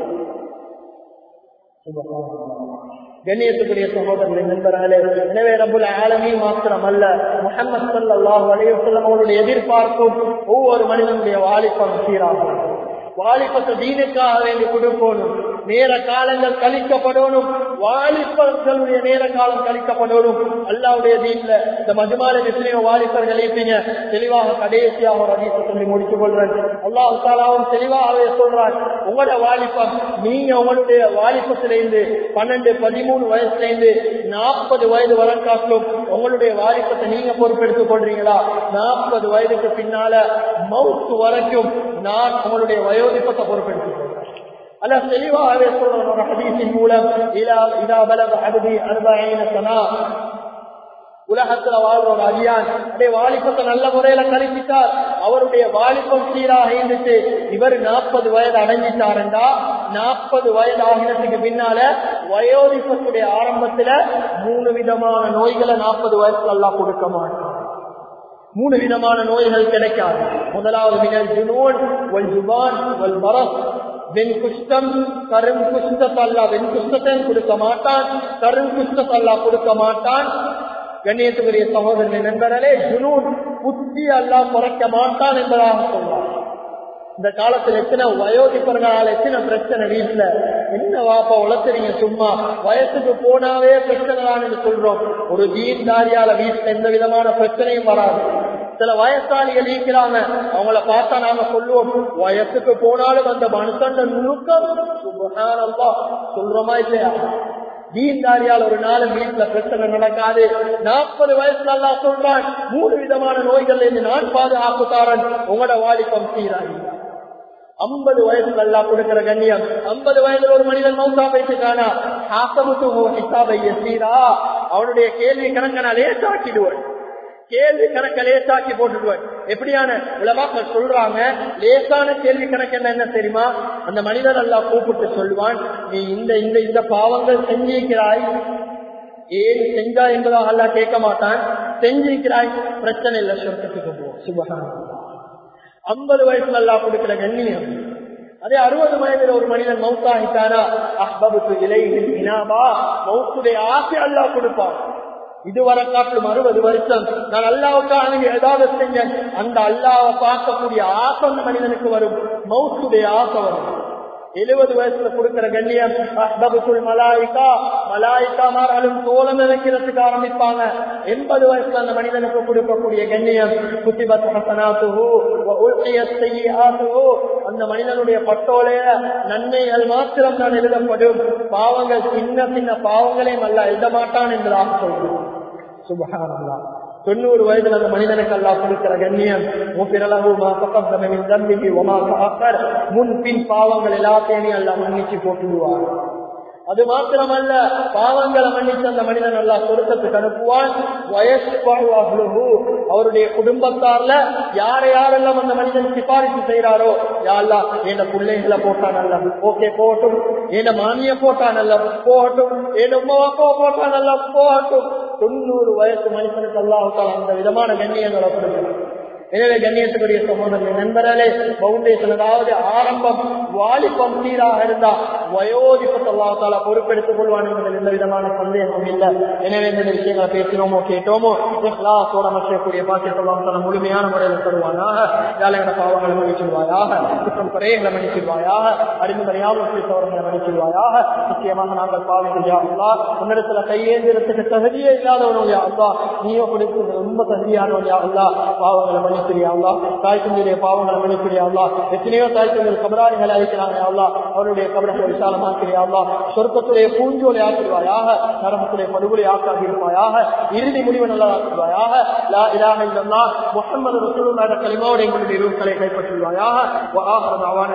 கண்ணியத்துக்குரிய சகோதரர்களை நண்பர்களே எனவே ரபுல் ஆலமி மாத்திரம் அல்ல முகமது சல்லாஹ் அலையுசல்லம் அவருடைய எதிர்பார்ப்பும் ஒவ்வொரு மனிதனுடைய வாலிப்பம் சீராகும் வாலிபத்தை தீனுக்காக வேண்டி கொடுக்கணும் நேர காலங்கள் கழிக்கப்படணும் வாலிபர்களுடைய நேர காலம் கழிக்கப்படணும் அல்லாவுடைய தீன்ல இந்த மஜுமால எத்தனையோ வாலிபர்கள் இருப்பீங்க தெளிவாக கடைசியாக ஒரு அதிசயம் சொல்லி முடித்துக் கொள்றேன் அல்லாஹ் தாலாவும் தெளிவாகவே சொல்றான் உங்களோட வாலிபம் நீங்க உங்களுடைய வாலிபத்திலிருந்து பன்னெண்டு பதிமூணு வயசுல இருந்து நாற்பது வயது வளர்க்காட்டிலும் உங்களுடைய வாலிபத்தை நீங்க பொறுப்பெடுத்துக் கொள்றீங்களா நாற்பது வயதுக்கு பின்னால மவுத்து வரைக்கும் நான் உங்களுடைய வயோதிப்பத்தை பொறுப்பெடுத்துக் கொள்றேன் அல்ல தெளிவாகவே சொல்றேன் ஒரு ஹதீஸின் மூலம் இதா இதா பலக அபதி அறுபைன சனா உலகத்துல வாழ்ற ஒரு அடியான் அப்படியே வாலிபத்தை நல்ல முறையில கழிச்சிட்டார் அவருடைய வாலிபம் சீராக இருந்துச்சு இவர் நாற்பது வயது அடைஞ்சிட்டாருண்டா நாற்பது வயது ஆகினத்துக்கு பின்னால வயோதிபத்துடைய ஆரம்பத்துல மூணு விதமான நோய்களை நாற்பது வயசுல எல்லாம் கொடுக்க மாட்டான் மூணு விதமான நோய்கள் கிடைக்காது முதலாவது மினல் ஜுனூன் வல் ஜுபான் வல் மரஸ் வெண் குஷ்டம் கரும் குஷ்டத்தை அல்லா வெண் குஷ்டத்தையும் கொடுக்க மாட்டான் கரும் குஷ்டத்தை அல்லா கொடுக்க மாட்டான் கண்ணியத்துக்குரிய சகோதரனை நண்பர்களே ஜுனூன் புத்தி அல்லா குறைக்க மாட்டான் என்பதாக சொல்வார் இந்த காலத்துல எத்தனை வயோதிப்பர்களால் எத்தனை பிரச்சனை வீட்டுல என்ன வாப்பா உழைச்சுறீங்க சும்மா வயசுக்கு போனாவே பிரச்சனை தான் சொல்றோம் ஒரு தீன்தாரியால வீட்டுல எந்த விதமான பிரச்சனையும் வராது சில வயசாளிகள் இருக்கிறாங்க அவங்கள பார்த்தா நாங்க சொல்லுவோம் வயசுக்கு போனாலும் அந்த மனுஷன் நுணுக்கம் சுபஹானல்லாஹ் சொல்றோமா இல்லையா தீன்தாரியால் ஒரு நாள் வீட்டுல பிரச்சனை நடக்காது நாற்பது வயசுல அல்லா சொல்றான் மூணு விதமான நோய்கள் இருந்து நான் பாதுகாப்புக்காரன் உங்களோட வாலிபம் சீராகி ஐம்பது வயசுல அல்லா கொடுக்கிற கண்ணியம் ஐம்பது வயதுல ஒரு மனிதன் மௌசா பேசிட்டானா ஹிசாபைய சீரா அவனுடைய கேள்வி கணக்க நான் லேசாக்கிடுவேன் கேள்வி கணக்க லேசாக்கி போட்டுடுவேன் எப்படியான உலமாக்கள் சொல்றாங்க லேசான கேள்வி கணக்கு என்ன என்ன தெரியுமா அந்த மனிதன் எல்லாம் கூப்பிட்டு சொல்லுவான் நீ இந்த இந்த இந்த பாவங்கள் செஞ்சிருக்கிறாய் ஏன் செஞ்சா என்பதாக அல்லா கேட்க மாட்டான் செஞ்சிருக்கிறாய் பிரச்சனை இல்லை சொர்க்கத்துக்கு போ சுபகான ஐம்பது வயசுல எல்லாம் கொடுக்கிற கண்ணியம் அதே அறுபது வயதுல ஒரு மனிதன் மவுத்தாகிட்டானா அஹ்பபுக்கு இலைகள் இனாபா மவுத்துடைய ஆசை அல்லா கொடுப்பான் இதுவரை காட்டிலும் அறுபது வருஷம் நான் அல்லாவுக்காக ஏதாவது செஞ்சேன் அந்த அல்லாவை பார்க்கக்கூடிய ஆசை அந்த மனிதனுக்கு வரும் மவுத்துடைய ஆசை வரும் எழுபது வயசுல கொடுக்கிற கண்ணியம் அஹ்பபுக்குள் மலாய்க்கா மலாய்க்கா மாறாலும் தோலம் நினைக்கிறதுக்கு ஆரம்பிப்பாங்க எண்பது வயசுல அந்த மனிதனுக்கு கொடுக்கக்கூடிய கண்ணியம் குத்திபத் ஹசனாத்துஹு அந்த மனிதனுடைய பட்டோலைய நன்மைகள் மாத்திரம் தான் எழுதப்படும் பாவங்கள் சின்ன சின்ன பாவங்களையும் அல்ல எழுத மாட்டான் என்பதாக சொல்றோம் சுபகாரங்களா தொண்ணூறு வயதுல அந்த மனிதனுக்கு அல்லா கொடுக்கிற கண்ணியம் முன் பின் பாவங்கள் எல்லாத்தையும் அல்லா மன்னிச்சு போட்டுடுவார் அது மாத்திரமல்ல பாவங்களை மன்னிச்சு அந்த மனிதன் நல்லா சொருக்கத்துக்கு அனுப்புவான் வயசு அவருடைய குடும்பத்தார்ல யார யாரெல்லாம் அந்த மனிதன் சிபாரிசு செய்யறாரோ யாரெல்லாம் என் பிள்ளைகளை போட்டா நல்லா ஓகே போகட்டும் என் மானிய போட்டா நல்லா போகட்டும் என் உமாக்கோ போட்டா நல்லா போகட்டும் தொண்ணூறு வயசு மனுஷனுக்கு அல்லாஹால அந்த விதமான கண்ணியங்களை கொடுக்கிறார் எனவே கண்ணியத்துக்குரிய சகோதரர்கள் நண்பர்களே பவுண்டேஷன் அதாவது ஆரம்பம் வாலிபம் சீராக இருந்தா வயோதிபத்தல்லாத்தால பொறுப்பெடுத்துக் கொள்வான் என்பதில் எந்த விதமான சந்தேகமும் இல்லை எனவே இந்த விஷயங்களை பேசினோமோ கேட்டோமோ இஸ்லாத்தோட மற்றக்கூடிய பாக்கியத்தெல்லாம் முழுமையான முறையில் தருவானாக வேலையோட பாவங்களை மன்னிச்சிடுவாயாக குற்றம் குறையங்களை மன்னிச்சிடுவாயாக அறிமுறையாமல் பேசவர்களை மன்னிச்சிடுவாயாக நிச்சயமாக நாங்கள் பாவங்கள் யாருலா உன்னிடத்துல கையேந்திரத்துக்கு தகுதியே இல்லாதவனும் யாருலா நீயோ கொடுத்து ரொம்ப தகுதியானவன் யாருலா பாவங்களை மன்னி மன்னிக்கிறியாங்களா தாய் தந்தையுடைய பாவங்களை மன்னிக்கிறியாங்களா எத்தனையோ தாய் தந்தை கபராளிகளை அழைக்கிறாங்க அல்லா அவருடைய கபரங்களை விசாலமாக்கிறியாங்களா சொர்க்கத்துடைய பூஞ்சோலை ஆக்கிடுவாயாக நரம்பத்துடைய படுகொலை ஆக்காகி இருப்பாயாக இறுதி முடிவு நல்லா ஆக்கிடுவாயாக லா இலாக இல்லல்லா முகமது ரசூலுல்லாஹி கலிமாவுடைய எங்களுடைய ரூப்களை கைப்பற்றுவாயாக